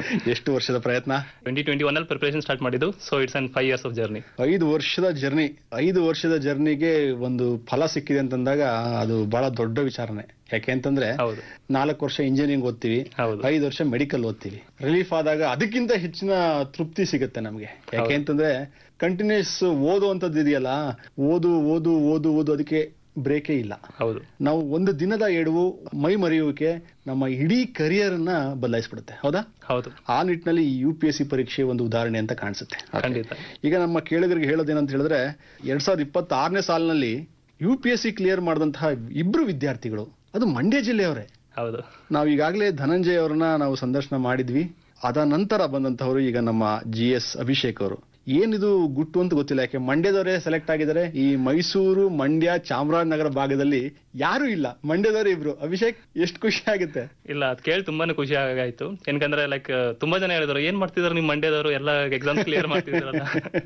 ಎಷ್ಟು ವರ್ಷದ ಪ್ರಯತ್ನ ಟ್ವೆಂಟಿ ಟ್ವೆಂಟಿ ಒನ್ ಅಲ್ಲಿ ಪ್ರಿಪರೇಷನ್ ಸ್ಟಾರ್ಟ್ ಮಾಡಿದ್ದು so it's an five years of journey ಐದು ವರ್ಷದ ಜರ್ನಿ ಐದು ವರ್ಷದ ಜರ್ನಿಗೆ ಒಂದು ಫಲ ಸಿಕ್ಕಿದೆ ಅಂತಂದಾಗ ಅದು ಬಹಳ ದೊಡ್ಡ ವಿಚಾರನೆ ಯಾಕೆ ಅಂತಂದ್ರೆ ಹೌದು ನಾಲ್ಕು ವರ್ಷ ಇಂಜಿನಿಯರಿಂಗ್ ಓದ್ತೀವಿ ಹೌದು ಐದು ವರ್ಷ ಮೆಡಿಕಲ್ ಓದ್ತೀವಿ ರಿಲೀಫ್ ಆದಾಗ ಅದಕ್ಕಿಂತ ಹೆಚ್ಚಿನ ತೃಪ್ತಿ ಸಿಗುತ್ತೆ ನಮಗೆ ಯಾಕೆ ಅಂತಂದ್ರೆ ಕಂಟಿನ್ಯೂಸ್ ಓದುವಂಥದ್ದು ಇದೆಯಲ್ಲ ಓದು ಓದು ಓದು ಓದು ಅದಕ್ಕೆ ಬ್ರೇಕೇ ಇಲ್ಲ ಹೌದು ನಾವು ಒಂದು ದಿನದ ಎಡವು ಮೈ ಮರೆಯುವಿಕೆ ನಮ್ಮ ಇಡೀ ಕರಿಯರ್ ಅನ್ನ ಬದಲಾಯಿಸ್ಬಿಡುತ್ತೆ ಹೌದಾ ಹೌದು ಆ ನಿಟ್ಟಿನಲ್ಲಿ ಯು ಪಿ ಎಸ್ ಸಿ ಪರೀಕ್ಷೆ ಒಂದು ಉದಾಹರಣೆ ಅಂತ ಕಾಣಿಸುತ್ತೆ ಖಂಡಿತ ಈಗ ನಮ್ಮ ಕೇಳಿಗರಿಗೆ ಹೇಳೋದೇನಂತ ಹೇಳಿದ್ರೆ ಎರಡ್ ಸಾವಿರದ ಇಪ್ಪತ್ತಾರನೇ ಸಾಲಿನಲ್ಲಿ U P S C clear ಮಾಡಿದಂತಹ ಇಬ್ರು ವಿದ್ಯಾರ್ಥಿಗಳು ಅದು ಮಂಡ್ಯ ಜಿಲ್ಲೆಯವರೇ ಹೌದು ನಾವು ಈಗಾಗಲೇ ಧನಂಜಯ್ ಅವರನ್ನ ನಾವು ಸಂದರ್ಶನ ಮಾಡಿದ್ವಿ ಅದ ನಂತರ ಬಂದಂತವರು ಈಗ ನಮ್ಮ ಜಿ ಎಸ್ ಅಭಿಷೇಕ್ ಅವರು ಏನಿದು ಗುಟ್ಟು ಅಂತ ಗೊತ್ತಿಲ್ಲ ಯಾಕೆ ಮಂಡ್ಯದವರೇ ಸೆಲೆಕ್ಟ್ ಆಗಿದ್ದಾರೆ ಈ ಮೈಸೂರು ಮಂಡ್ಯ ಚಾಮರಾಜನಗರ ಭಾಗದಲ್ಲಿ ಯಾರು ಇಲ್ಲ ಮಂಡ್ಯದವರೇ ಇಬ್ರು ಅಭಿಷೇಕ್ ಎಷ್ಟು ಖುಷಿ ಆಗುತ್ತೆ ಇಲ್ಲ ಅದ್ ಕೇಳಿ ತುಂಬಾನೇ ಖುಷಿ ಆಗಾಯ್ತು ಏನಕಂದ್ರೆ ಲೈಕ್ ತುಂಬಾ ಜನ ಹೇಳಿದ್ರು ಏನ್ ಮಾಡ್ತಿದಾರೆ ನಿಮ್ ಮಂಡ್ಯದವರು ಎಲ್ಲ ಎಕ್ಸಾಮ್ ಕ್ಲಿಯರ್ ಮಾಡ್ತಿದಾರಲ್ಲ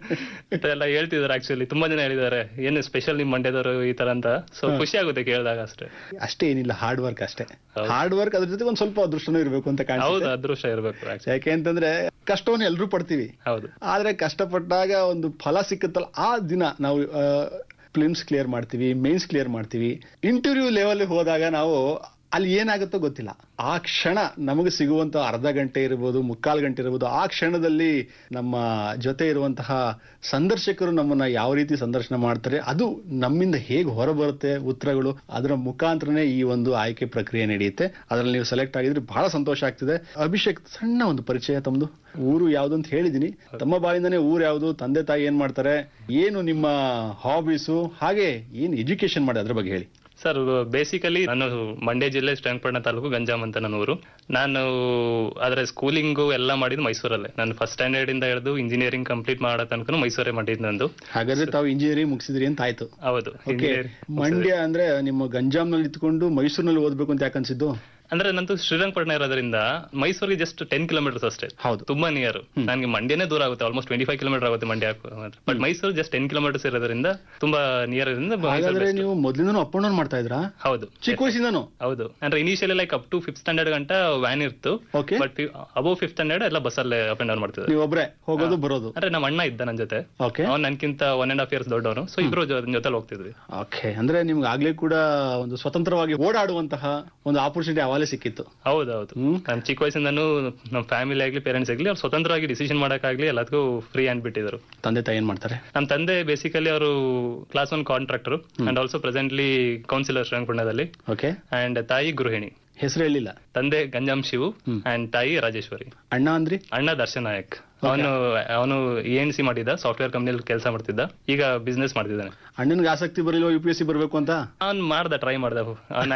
ಅಂತ ಎಲ್ಲ ಹೇಳ್ತಿದಾರೆ ಆಕ್ಚುಲಿ ತುಂಬಾ ಜನ ಹೇಳಿದ್ದಾರೆ ಏನು ಸ್ಪೆಷಲ್ ನಿಮ್ ಮಂಡ್ಯದವರು ಈ ತರ ಅಂತ ಸೊ ಖುಷಿ ಆಗುತ್ತೆ ಕೇಳಿದಾಗ ಅಷ್ಟೇ ಅಷ್ಟೇ ಏನಿಲ್ಲ ಹಾರ್ಡ್ ವರ್ಕ್ ಅಷ್ಟೇ ಹೌದು. ಹಾರ್ಡ್ ವರ್ಕ್ ಅದ್ರ ಜೊತೆ ಒಂದ್ ಸ್ವಲ್ಪ ಅದೃಷ್ಟನೂ ಇರಬೇಕು ಅಂತ ಹೌದು ಕಾಣಿಸುತ್ತೆ ಅದೃಷ್ಟ ಇರ್ಬೇಕು actually. ಯಾಕೆ ಅಂತಂದ್ರೆ ಕಷ್ಟವನ್ನು ಎಲ್ರೂ ಪಡ್ತೀವಿ ಹೌದು ಆದ್ರೆ ಕಷ್ಟಪಟ್ಟಾಗ ಒಂದು ಫಲ ಸಿಕ್ಕತ್ತಲ್ಲ ಆ ದಿನ ನಾವು ಫಿಲ್ಮ್ಸ್ ಕ್ಲಿಯರ್ ಮಾಡ್ತೀವಿ ಮೇನ್ಸ್ ಕ್ಲಿಯರ್ ಮಾಡ್ತೀವಿ ಇಂಟರ್ವ್ಯೂ ಲೆವೆಲ್ ಹೋದಾಗ ನಾವು ಅಲ್ಲಿ ಏನಾಗುತ್ತೋ ಗೊತ್ತಿಲ್ಲ ಆ ಕ್ಷಣ ನಮಗೆ ಸಿಗುವಂತ ಅರ್ಧ ಗಂಟೆ ಇರ್ಬೋದು ಮುಕ್ಕಾಲು ಗಂಟೆ ಇರ್ಬೋದು ಆ ಕ್ಷಣದಲ್ಲಿ ನಮ್ಮ ಜೊತೆ ಇರುವಂತಹ ಸಂದರ್ಶಕರು ನಮ್ಮನ್ನ ಯಾವ ರೀತಿ ಸಂದರ್ಶನ ಮಾಡ್ತಾರೆ ಅದು ನಮ್ಮಿಂದ ಹೇಗೆ ಹೊರಬರುತ್ತೆ ಉತ್ತರಗಳು ಅದರ ಮುಖಾಂತರನೇ ಈ ಒಂದು ಆಯ್ಕೆ ಪ್ರಕ್ರಿಯೆ ನಡೆಯುತ್ತೆ ಅದರಲ್ಲಿ ನೀವು ಸೆಲೆಕ್ಟ್ ಆಗಿದ್ರೆ ಬಹಳ ಸಂತೋಷ ಆಗ್ತಿದೆ ಅಭಿಷೇಕ್ ಸಣ್ಣ ಒಂದು ಪರಿಚಯ ತಮ್ಮದು ಊರು ಯಾವ್ದು ಅಂತ ಹೇಳಿದೀನಿ ತಮ್ಮ ಬಾಯಿಂದಾನೇ ಊರು ಯಾವ್ದು ತಂದೆ ತಾಯಿ ಏನ್ ಮಾಡ್ತಾರೆ ಏನು ನಿಮ್ಮ ಹಾಬೀಸು ಹಾಗೆ ಏನ್ ಎಜುಕೇಶನ್ ಮಾಡಿ ಅದ್ರ ಬಗ್ಗೆ ಹೇಳಿ ಸರ್ ಬೇಸಿಕಲಿ ನಾನು ಮಂಡ್ಯ ಜಿಲ್ಲೆ ಶ್ರೀರಂಗಪಟ್ಟಣ ತಾಲೂಕು ಗಂಜಾಮ್ ಅಂತ ನನ್ನ ಊರು ನಾನು ಆದ್ರೆ ಸ್ಕೂಲಿಂಗು ಎಲ್ಲ ಮಾಡಿದ್ದು ಮೈಸೂರಲ್ಲೇ ನಾನು ಫಸ್ಟ್ ಸ್ಟ್ಯಾಂಡರ್ಡ್ ಇಂದ ಹಿಡಿದು ಇಂಜಿನಿಯರಿಂಗ್ ಕಂಪ್ಲೀಟ್ ಮಾಡೋ ತನಕ ಮೈಸೂರೇ ಮಾಡಿದ್ದು ನಂದು ಹಾಗಾದ್ರೆ ತಾವು ಇಂಜಿನಿಯರಿಂಗ್ ಮುಗಿಸಿದ್ರಿ ಅಂತ ಆಯ್ತು ಹೌದು ಓಕೆ engineering ಮಂಡ್ಯ ಅಂದ್ರೆ ನಿಮ್ಮ ಗಂಜಾಂನಲ್ಲಿ ಇದ್ಕೊಂಡು ಮೈಸೂರಿನಲ್ಲಿ ಓದ್ಬೇಕು ಅಂತ ಯಾಕೆ ಅನ್ಸಿದ್ದು ಅಂದ್ರೆ ನಂದು ಶ್ರೀರಂಗಪಟ್ಟಣ ಇರೋದ್ರಿಂದ ಮೈಸೂರಿಗೆ ಜಸ್ಟ್ ಟೆನ್ ಕಿಲೋಮೀಟರ್ಸ್ ಅಷ್ಟೇ ಹೌದು ತುಂಬಾ ನಿಯರ್ ನನಗೆ ಮಂಡ್ಯನೇ ದೂರ ಆಗುತ್ತೆ ಆಲ್ಮೋಸ್ಟ್ ಟ್ವೆಂಟಿ ಫೈವ್ ಕಿಲೋಮೀಟರ್ ಆಗುತ್ತೆ Mandya but Mysuru just ten kilometres ಇರೋದ್ರಿಂದ ತುಂಬಾ ನಿಯರ್ ಇರೋದ್ರಿಂದ ಹಾಗಾದ್ರೆ ಮೈಸೂರು best. ನೀವು ಮೊದ್ಲಿಂದನೂ ಅಪ್ ಅಂಡ್ ಡೌನ್ ಮಾಡ್ತಾ ಇದ್ರಾ ಹೌದು ಚಿಕ್ಕ ವಯಸ್ಸಿಂದನೂ ಹೌದು ಅಂದ್ರೆ initially like up to fifth standard ಗಂಟ ವ್ಯಾನ್ ಇತ್ತು okay but above fifth standard ಎಲ್ಲ ಬಸ್ಸಲ್ಲೇ ಅಪ್ ಅಂಡ್ ಡೌನ್ ಮಾಡ್ತಿದ್ದೆ ನೀವು ಒಬ್ರೆ ಹೋಗೋದು ಬರೋದು ಅಂದ್ರೆ ನಮ್ಮ ಅಣ್ಣ ಇದ್ದ ನನ್ನ ಜೊತೆ ಓಕೆ ಅವ್ನು ನನ್ಕಿಂತ ಒನ್ ಅಂಡ್ ಹಾಫ್ ಇಯರ್ಸ್ ದೊಡ್ಡವನು ಸೊ ಇಬ್ರು ಜೊತೆ ಹೋಗ್ತಿದ್ವಿ ಓಕೆ ಅಂದ್ರೆ ನಿಮ್ಗೆ ಆಗ್ಲೇ ಕೂಡ ಒಂದು ಸ್ವತಂತ್ರವಾಗಿ ಓಡಾಡುವಂತಹ ಒಂದು ಆಪರ್ಚುನಿಟಿ ಅವಾಗಲೇ ಸಿಕ್ಕಿತ್ತು ಹೌದೌದು ಹ್ಮ್. ನಾನು ಚಿಕ್ಕ ವಯಸ್ಸಿಂದನೂ ನಮ್ಮ ಫ್ಯಾಮಿಲಿ ಆಗ್ಲಿ ಪೇರೆಂಟ್ಸ್ ಆಗ್ಲಿ ಅವ್ರು ಸ್ವತಂತ್ರವಾಗಿ ಡಿಸಿಷನ್ ಮಾಡಕ್ಕಾಗ್ಲಿ ಎಲ್ಲದಕ್ಕೂ ಫ್ರೀ ಹ್ಯಾಂಡ್ ಬಿಟ್ಟಿದ್ರು ತಂದೆ ತಾಯಿ ಏನ್ ಮಾಡ್ತಾರೆ ನಮ್ಮ ತಂದೆ ಬೇಸಿಕಲಿ ಅವರು class one contractor and also presently councillor ಶ್ರೀರಂಗಪಟ್ಟಣದಲ್ಲಿ ಓಕೆ ಅಂಡ್ ತಾಯಿ ಗೃಹಿಣಿ ಹೆಸರು ಹೇಳಿಲ್ಲ ತಂದೆ ಗಂಜಾಮ್ ಶಿವು ಅಂಡ್ ತಾಯಿ ರಾಜೇಶ್ವರಿ ಅಣ್ಣ ಅಂದ್ರಿ ಅಣ್ಣ ದರ್ಶನ್ ನಾಯಕ್ ಅವನು ಅವನು ಎನ್ ಸಿ ಮಾಡಿದ್ದ ಸಾಫ್ಟ್ವೇರ್ ಕಂಪ್ನಿಯಲ್ಲಿ ಕೆಲಸ ಮಾಡ್ತಿದ್ದ ಈಗ ಬಿಸ್ನೆಸ್ ಮಾಡ್ತಿದ್ದಾನೆ ಅಣ್ಣನಿಗೆ ಆಸಕ್ತಿ ಬರಲಿಲ್ಲ ಯು ಪಿ ಎಸ್ ಸಿ ಬರ್ಬೇಕು ಅಂತ ಅವ್ನು ಮಾಡ್ದ ಟ್ರೈ ಮಾಡ್ದ ಅವ್ನು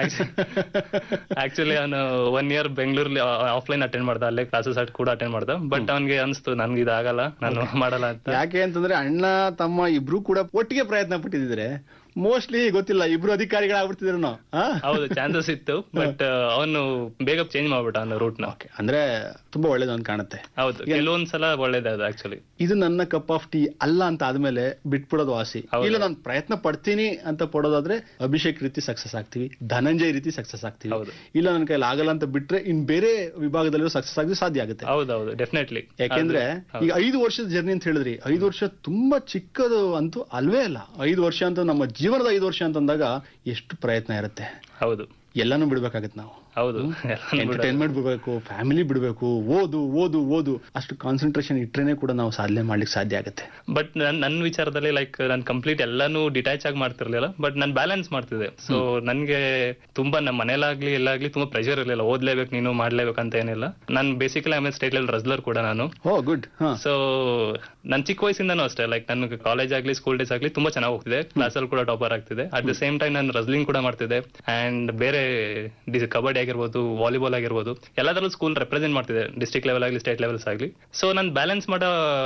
ಆಕ್ಚುಲಿ ಅವನು ಒನ್ ಇಯರ್ ಬೆಂಗಳೂರಲ್ಲಿ ಆಫ್ಲೈನ್ ಅಟೆಂಡ್ ಮಾಡ್ದ ಅಲ್ಲೇ ಕ್ಲಾಸಸ್ ಕೂಡ ಅಟೆಂಡ್ ಮಾಡ್ದ ಬಟ್ ಅವ್ನಿಗೆ ಅನಿಸ್ತು ನನ್ಗೆ ಇದಾಗಲ್ಲ ನಾನು ಮಾಡಲ್ಲ ಅಂತ ಯಾಕೆ ಅಂತಂದ್ರೆ ಅಣ್ಣ ತಮ್ಮ ಇಬ್ರು ಕೂಡ ಒಟ್ಟಿಗೆ ಪ್ರಯತ್ನ ಪಟ್ಟಿದ್ರೆ ಮೋಸ್ಟ್ಲಿ ಗೊತ್ತಿಲ್ಲ ಇಬ್ರು ಅಧಿಕಾರಿಗಳಾಗ್ಬಿಡ್ತಿದ್ರು ನಾವು ಹೌದು ಚಾನ್ಸಸ್ ಇತ್ತು ಬಟ್ ಅವನು ಬೇಗ ಚೇಂಜ್ ಮಾಡ್ಬಿಟ್ಟ ಅವನ ರೂಟ್ ನ ಓಕೆ ಅಂದ್ರೆ ತುಂಬಾ ಒಳ್ಳೇದು ಅಂತ ಕಾಣುತ್ತೆ ಹೌದು ಕೆಲವೊಂದ್ಸಲ ಒಳ್ಳೇದೇ ಅದು ಆಕ್ಚುಲಿ ಇದು ನನ್ನ ಕಪ್ ಆಫ್ ಟೀ ಅಲ್ಲ ಅಂತ ಆದ್ಮೇಲೆ ಬಿಟ್ಬಿಡೋದು ವಾಸಿ ಹೌದು. ಇಲ್ಲ ನಾನು ಪ್ರಯತ್ನ ಪಡ್ತೀನಿ ಅಂತ ಪಡೋದಾದ್ರೆ ಅಭಿಷೇಕ್ ರೀತಿ ಸಕ್ಸಸ್ ಆಗ್ತೀವಿ ಧನಂಜಯ್ ರೀತಿ ಸಕ್ಸಸ್ ಆಗ್ತೀವಿ ಹೌದು. ಇಲ್ಲ ನನ್ನ ಕೈಲಿ ಆಗಲ್ಲ ಅಂತ ಬಿಟ್ರೆ ಇನ್ ಬೇರೆ ವಿಭಾಗದಲ್ಲೂ ಸಕ್ಸಸ್ ಆಗಿ ಸಾಧ್ಯ ಆಗುತ್ತೆ ಹೌದೌದು ಡೆಫಿನೆಟ್ಲಿ ಯಾಕೆಂದ್ರೆ ಈಗ ಐದು ವರ್ಷದ ಜರ್ನಿ ಅಂತ ಹೇಳಿದ್ರಿ ಐದು ವರ್ಷ ತುಂಬಾ ಚಿಕ್ಕದು ಅಂತೂ ಅಲ್ವೇ ಅಲ್ಲ ಐದು ವರ್ಷ ಅಂತ ನಮ್ಮ ಜೀವನದ ಐದು ವರ್ಷ ಅಂತಂದಾಗ ಎಷ್ಟು ಪ್ರಯತ್ನ ಇರುತ್ತೆ ಹೌದು ಎಲ್ಲಾನು ಬಿಡ್ಬೇಕಾಗತ್ತೆ ನಾವು ಹೌದು ಎಂಟರ್ಟೈನ್ಮೆಂಟ್ ಬಿಡ್ಬೇಕು ಫ್ಯಾಮಿಲಿ ಬಿಡ್ಬೇಕು ಓದು ಓದು ಓದು ಅಷ್ಟು ಕಾನ್ಸಂಟ್ರೇಷನ್ ಇಟ್ರೇನೆ ಕೂಡ ನಾವು ಸಾಧನೆ ಮಾಡ್ಲಿಕ್ಕೆ ಸಾಧ್ಯ ಆಗುತ್ತೆ ಬಟ್ ನನ್ ನನ್ನ ವಿಚಾರದಲ್ಲಿ ಲೈಕ್ ನಾನು ಕಂಪ್ಲೀಟ್ ಎಲ್ಲಾನು ಡಿಟ್ಯಾಚ್ ಆಗಿ ಮಾಡ್ತಿರ್ಲಿಲ್ಲ ಬಟ್ ನಾನು ಬ್ಯಾಲೆನ್ಸ್ ಮಾಡ್ತಿದ್ದೆ ಸೊ ನನ್ಗೆ ತುಂಬಾ ನಮ್ಮ ಮನೇಲಾಗ್ಲಿ ಎಲ್ಲಾಗ್ಲಿ ತುಂಬಾ ಪ್ರೆಷರ್ ಇರಲಿಲ್ಲ ಓದ್ಲೇಬೇಕು ನೀನು ಮಾಡ್ಲೇಬೇಕು ಅಂತ ಏನಿಲ್ಲ ನಾನು ಬೇಸಿಕಲಿ ಆಮೇಲೆ ಸ್ಟೇಟ್ ಲೆವೆಲ್ ರಸ್ಲರ್ ಕೂಡ ನಾನು ಓ ಗುಡ್ ಹಾ ಸೊ ನನ್ ಚಿಕ್ಕ ವಯಸ್ಸಿಂದನೂ ಅಷ್ಟೇ ಲೈಕ್ ನನ್ಗೆ ಕಾಲೇಜ್ ಆಗ್ಲಿ ಸ್ಕೂಲ್ ಡೇಸ್ ಆಗ್ಲಿ ತುಂಬಾ ಚೆನ್ನಾಗಿ ಹೋಗ್ತಿದೆ ಕ್ಲಾಸಲ್ಲಿ ಕೂಡ ಟಾಪರ್ ಆಗ್ತಿದೆ ಅಟ್ ದ ಸೇಮ್ ಟೈಮ್ ನಾನು ರಸ್ಲಿಂಗ್ ಕೂಡ ಮಾಡ್ತಿದ್ದೆ ಅಂಡ್ ಬೇರೆ ಡಿ- ಕಬಡ್ಡಿ ಆಗಿರ್ಬೋದು ವಾಲಿಬಾಲ್ ಆಗಿರ್ಬೋದು ಎಲ್ಲದರಲ್ಲೂ ಸ್ಕೂಲ್ ರೆಪ್ರೆಸೆಂಟ್ ಮಾಡ್ತಿದೆ ಡಿಸ್ಟ್ರಿಕ್ಟ್ ಲೆವೆಲ್ ಆಗಲಿ ಸ್ಟೇಟ್ ಲೆವೆಲ್ಸ್ ಆಗಲಿ ಸೊ ನಾನು ಬ್ಯಾಲೆನ್ಸ್ ಮಾಡೋ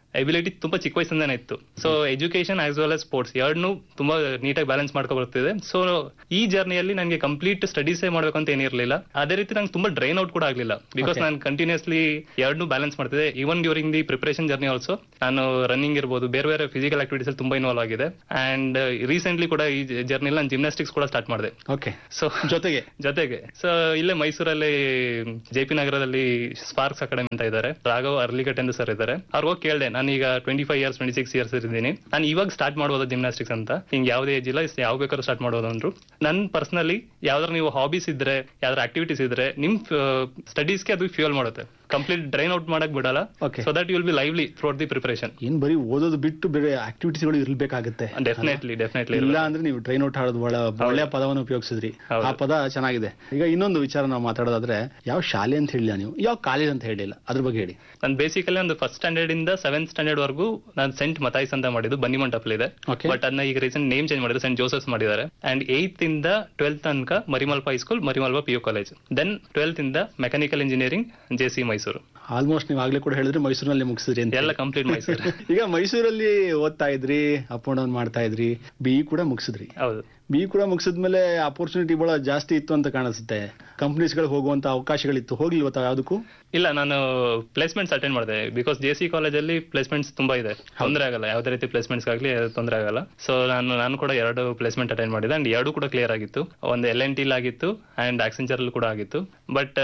ಎಬಿಲಿಟಿ ತುಂಬಾ ಚಿಕ್ಕ ವಯಸ್ಸಿಂದಾನೆ ಇತ್ತು so education as well as sports ಎರಡನ್ನೂ ತುಂಬಾ ನೀಟಾಗಿ ಬ್ಯಾಲೆನ್ಸ್ ಮಾಡ್ಕೊ ಬರ್ತಿದೆ ಸೊ ಈ ಜರ್ನಿಯಲ್ಲಿ ನನಗೆ ಕಂಪ್ಲೀಟ್ ಸ್ಟಡೀಸೇ ಮಾಡ್ಬೇಕು ಅಂತ ಏನಿರಲಿಲ್ಲ ಅದೇ ರೀತಿ ನಂಗೆ ತುಂಬಾ ಡ್ರೈನ್ ಔಟ್ ಕೂಡ ಆಗ್ಲಿಲ್ಲ ಬಿಕಾಸ್ Okay. ನಾನು ಕಂಟಿನ್ಯೂಸ್ಲಿ ಎರಡನ್ನೂ ಬ್ಯಾಲೆನ್ಸ್ ಮಾಡ್ತಿದ್ದೆ even during the preparation journey also ನಾನು ರನ್ನಿಂಗ್ ಇರ್ಬೋದು ಬೇರೆ ಬೇರೆ ಫಿಸಿಕಲ್ ಆಕ್ಟಿವಿಟೀಸ್ ಅಲ್ಲಿ ತುಂಬಾ ಇನ್ವಾಲ್ವ್ ಆಗಿದೆ ಅಂಡ್ ರೀಸೆಂಟ್ಲಿ ಕೂಡ ಈ ಜರ್ನಿಲಿ ನಾನು ಜಿಮ್ನಾಸ್ಟಿಕ್ಸ್ ಕೂಡ ಸ್ಟಾರ್ಟ್ ಮಾಡಿದೆ ಓಕೆ ಸೊ ಜೊತೆಗೆ ಜೊತೆಗೆ ಸೊ ಇಲ್ಲೇ ಮೈಸೂರಲ್ಲಿ ಜೆ ಪಿ ನಗರದಲ್ಲಿ ಸ್ಪಾರ್ಕ್ಸ್ ಅಕಾಡೆಮಿ ಅಂತ ಇದ್ದಾರೆ ರಾಘವ್ ಅರ್ಲಿಕಟ್ ಎಂದು ಸರ್ ಇದ್ದಾರೆ ಅವ್ರಿಗೆ ಹೋಗಿ ಕೇಳಿದೆ ನಾನು ಈಗ twenty five years twenty six years ಇದ್ದೀನಿ ನಾನು ಇವಾಗ ಸ್ಟಾರ್ಟ್ ಮಾಡ್ಬೋದು ಜಿಮ್ನಾಸ್ಟಿಕ್ಸ್ ಅಂತ ಹಿಂಗೆ ಯಾವುದೇ ಏಜ್ ಇಲ್ಲ ಯಾವ ಬೇಕಾದ್ರೂ ಸ್ಟಾರ್ಟ್ ಮಾಡ್ಬೋದು ಅಂದ್ರು ನನ್ ಪರ್ಸನಲಿ ಯಾವ್ದಾರು ನೀವು ಹಾಬೀಸ್ ಇದ್ರೆ ಯಾವ್ದಾರು ಆಕ್ಟಿವಿಟೀಸ್ ಇದ್ರೆ ನಿಮ್ ಸ್ಟಡೀಸ್ಗೆ ಅದು ಫ್ಯೂಲ್ ಮಾಡುತ್ತೆ ಕಂಪ್ಲೀಟ್ ಡ್ರೈನ್ ಔಟ್ ಮಾಡಕ್ ಬಿಡಲ್ಲ Okay. So that will be lively throughout the preparation ಏನ್ ಬರೀ ಓದೋದು ಬಿಟ್ಟು ಬೇರೆ ಆಕ್ಟಿವಿಟೀಸ್ಗಳು ಇರ್ಬೇಕಾಗತ್ತೆ ಡೆಫಿನೆಟ್ಲಿ ಡೆಫಿನೆಟ್ಲಿ ಇಲ್ಲ ಅಂದ್ರೆ ನೀವು ಟ್ರೈನ್ ಔಟ್ ಆಡೋದು ಬಹಳ ಒಳ್ಳೆಯ ಪದವನ್ನು ಉಪಯೋಗಿಸಿದ್ರಿ ಹೌದು. ಆ ಪದ ಚೆನ್ನಾಗಿದೆ ಈಗ ಇನ್ನೊಂದು ವಿಚಾರ ನಾವು ಮಾತಾಡೋದಾದ್ರೆ ಯಾವ ಶಾಲೆ ಅಂತ ಹೇಳಿಲ್ಲ ನೀವು ಯಾವ ಕಾಲೇಜ್ ಅಂತ ಹೇಳಿಲ್ಲ ಅದ್ರ ಬಗ್ಗೆ ಹೇಳಿ ನಾನು ಬೇಸಿಕಲಿ ಒಂದು ಫಸ್ಟ್ ಸ್ಟ್ಯಾಂಡರ್ಡ್ ಇಂದ ಸೆವೆಂತ್ ಸ್ಟ್ಯಾಂಡರ್ಡ್ ವರೆಗೂ ನಾನು ಸೆಂಟ್ ಮತಾಯ್ಸ್ ಅಂತ ಮಾಡಿದ್ದು ಬನ್ನಿ ಮಂಟಪಲ್ ಇದೆ Okay. ಬಟ್ ಅದನ್ನ ಈಗ ರೀಸೆಂಟ್ ನೇಮ್ ಚೇಂಜ್ ಮಾಡಿದ್ರು ಸೆಂಟ್ ಜೋಸಫ್ಸ್ ಮಾಡಿದ್ದಾರೆ ಅಂಡ್ ಏತ್ ಇಂದ ಟ್ವೆಲ್ತ್ ತನಕ Marimallappa high school Marimallappa P U college then twelfth ಇಂದ mechanical engineering J C Mysuru almost ನೀವು ಆಗ್ಲೇ ಕೂಡ ಹೇಳಿದ್ರೆ ಮೈಸೂರಿನಲ್ಲಿ ಮುಗಿಸಿದ್ರಿ ಅಂತ ಎಲ್ಲ ಕಂಪ್ಲೀಟ್ ಮೈಸೂರು ಈಗ ಮೈಸೂರಲ್ಲಿ ಓದ್ತಾ ಇದ್ರಿ ಅಪ್ ಅಂಡ್ ಡೌನ್ ಮಾಡ್ತಾ ಇದ್ರಿ ಬಿ ಕೂಡ ಮುಗಿಸಿದ್ರಿ ಹೌದು ಬಿ ಕೂಡ ಮುಗಿಸಿದ್ಮೇಲೆ ಅಪರ್ಚುನಿಟಿ ಬಹಳ ಜಾಸ್ತಿ ಇತ್ತು ಅಂತ ಕಾಣಿಸುತ್ತೆ ಕಂಪ್ನೀಸ್ಗಳಿಗೆ ಹೋಗುವಂತ ಅವಕಾಶಗಳಿತ್ತು ಹೋಗ್ಲಿಲ್ವ ತಾವು ಯಾವ್ದಕ್ಕೂ ಇಲ್ಲ ನಾನು ಪ್ಲೇಸ್ಮೆಂಟ್ಸ್ ಅಟೆಂಡ್ ಮಾಡಿದೆ ಬಿಕಾಸ್ ಜೆ ಸಿ ಕಾಲೇಜಲ್ಲಿ ಪ್ಲೇಸ್ಮೆಂಟ್ಸ್ ತುಂಬಾ ಇದೆ ತೊಂದರೆ ಆಗಲ್ಲ ಯಾವುದೇ ರೀತಿ ಪ್ಲೇಸ್ಮೆಂಟ್ಸ್ ಆಗಲಿ ತೊಂದರೆ ಆಗಲ್ಲ ಸೊ ನಾನು ನಾನು ಕೂಡ ಎರಡು ಪ್ಲೇಸ್ಮೆಂಟ್ ಅಟೆಂಡ್ ಮಾಡಿದೆ ಅಂಡ್ ಎರಡು ಕೂಡ ಕ್ಲಿಯರ್ ಆಗಿತ್ತು ಒಂದು ಎಲ್ ಎನ್ ಟಿಲ್ ಆಗಿತ್ತು ಅಂಡ್ ಆಕ್ಸೆಂಚರ್ ಕೂಡ ಆಗಿತ್ತು ಬಟ್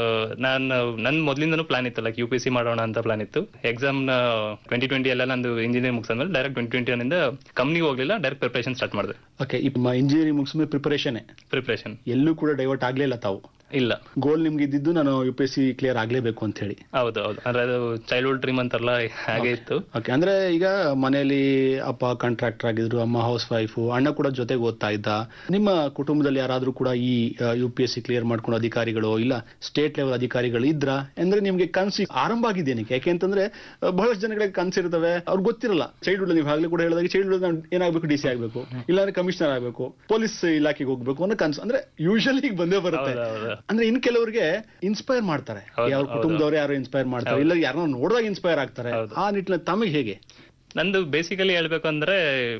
ನಾನು ನನ್ನ ಮೊದಲಿಂದನೂ ಪ್ಲಾನ್ ಇತ್ತು ಲೈಕ್ ಯು ಪಿ ಸಿ ಮಾಡೋಣ ಅಂತ ಪ್ಲಾನ್ ಇತ್ತು ಎಕ್ಸಾಮ್ ಟ್ವೆಂಟಿ ಟ್ವೆಂಟಿ ಎಲ್ಲ ನಂದು ಇಂಜಿನಿಯರಿಂಗ್ ಮುಗಿಸಿದ್ಮೇಲೆ ಡೈರೆಕ್ಟ್ ಟ್ವೆಂಟಿ ಟ್ವೆಂಟಿ ಒನ್ನಿಂದ ಕಂಪ್ನಿಗೆ ಹೋಗ್ಲಿಲ್ಲ ಡೈರೆಕ್ಟ್ ಪ್ರಿಪರೇಷನ್ ಸ್ಟಾರ್ಟ್ ಮಾಡಿದೆ ಓಕೆ ಇಂಜಿನಿಯರಿಂಗ್ ಮುಗಿಸ್ಮೇಲೆ ಪ್ರಿಪರೇಷನ್ ಪ್ರಿಪರೇಷನ್ ಎಲ್ಲೂ ಕೂಡ ಡೈವರ್ಟ್ ಆಗ್ಲಿಲ್ಲ ತಾವು ಇಲ್ಲ ಗೋಲ್ ನಿಮ್ಗೆ ಇದ್ದಿದ್ದು ನಾನು U P S C clear ಆಗ್ಲೇಬೇಕು ಅಂತ ಹೇಳಿ ಹೌದು ಹೌದು ಅಂದ್ರೆ ಅದು ಚೈಲ್ಡ್ಹುಡ್ ಡ್ರೀಮ್ ಅಂತಾರಲ್ಲ ಹಾಗೆ ಇತ್ತು ಓಕೆ ಅಂದ್ರೆ ಈಗ ಮನೆಯಲ್ಲಿ ಅಪ್ಪ ಕಾಂಟ್ರಾಕ್ಟರ್ ಆಗಿದ್ರು ಅಮ್ಮ ಹೌಸ್ ವೈಫು ಅಣ್ಣ ಕೂಡ ಜೊತೆಗೆ ಓದ್ತಾ ಇದ್ದ ನಿಮ್ಮ ಕುಟುಂಬದಲ್ಲಿ ಯಾರಾದ್ರೂ ಕೂಡ ಈ U P S C clear ಮಾಡ್ಕೊಂಡು ಅಧಿಕಾರಿಗಳು ಇಲ್ಲ ಸ್ಟೇಟ್ ಲೆವೆಲ್ ಅಧಿಕಾರಿಗಳು ಇದ್ರ ಅಂದ್ರೆ ನಿಮ್ಗೆ ಕನ್ಸು ಆರಂಭ ಆಗಿದೆ ಏನಕ್ಕೆ ಯಾಕೆ ಅಂತಂದ್ರೆ ಆ, ಬಹಳಷ್ಟು ಜನಗಳಿಗೆ ಕನ್ಸಿರ್ತವೆ ಅವ್ರಿಗೆ ಗೊತ್ತಿರಲ್ಲ ಚೈಲ್ಡ್ಹುಡ್ ನೀವು ಆಗ್ಲೇ ಕೂಡ ಹೇಳಿದಾಗ ಚೈಲ್ಡ್ಹುಡ್ ನಾನು ಏನಾಗಬೇಕು ಡಿ ಸಿ ಆಗಬೇಕು ಇಲ್ಲಾಂದ್ರೆ ಕಮಿಷನರ್ ಆಗಬೇಕು ಪೊಲೀಸ್ ಇಲಾಖೆಗೆ ಹೋಗ್ಬೇಕು ಅನ್ನೋ ಕನ್ಸು ಅಂದ್ರೆ ಯೂಶಲಿ ಬಂದೇ ಬರುತ್ತೆ ಹೌದು, ಹೌದು. ಅಂದ್ರೆ ಇನ್ ಕೆಲವರಿಗೆ ಇನ್ಸ್ಪೈರ್ ಮಾಡ್ತಾರೆ ಹೌದು, ಯಾವ ಹೌದು. ಕುಟುಂಬದವ್ರು ಯಾರು ಇನ್ಸ್ಪೈರ್ ಮಾಡ್ತಾರೆ ಇಲ್ಲ ಯಾರನ್ನ ನೋಡಿದಾಗ ಇನ್ಸ್ಪೈರ್ ಆಗ್ತಾರೆ ಹೌದು. ಆ ನಿಟ್ಟಿನಲ್ಲಿ ತಮಗೆ ಹೇಗೆ ನಂದು ಬೇಸಿಕಲಿ ಹೇಳ್ಬೇಕು ಅಂದ್ರೆ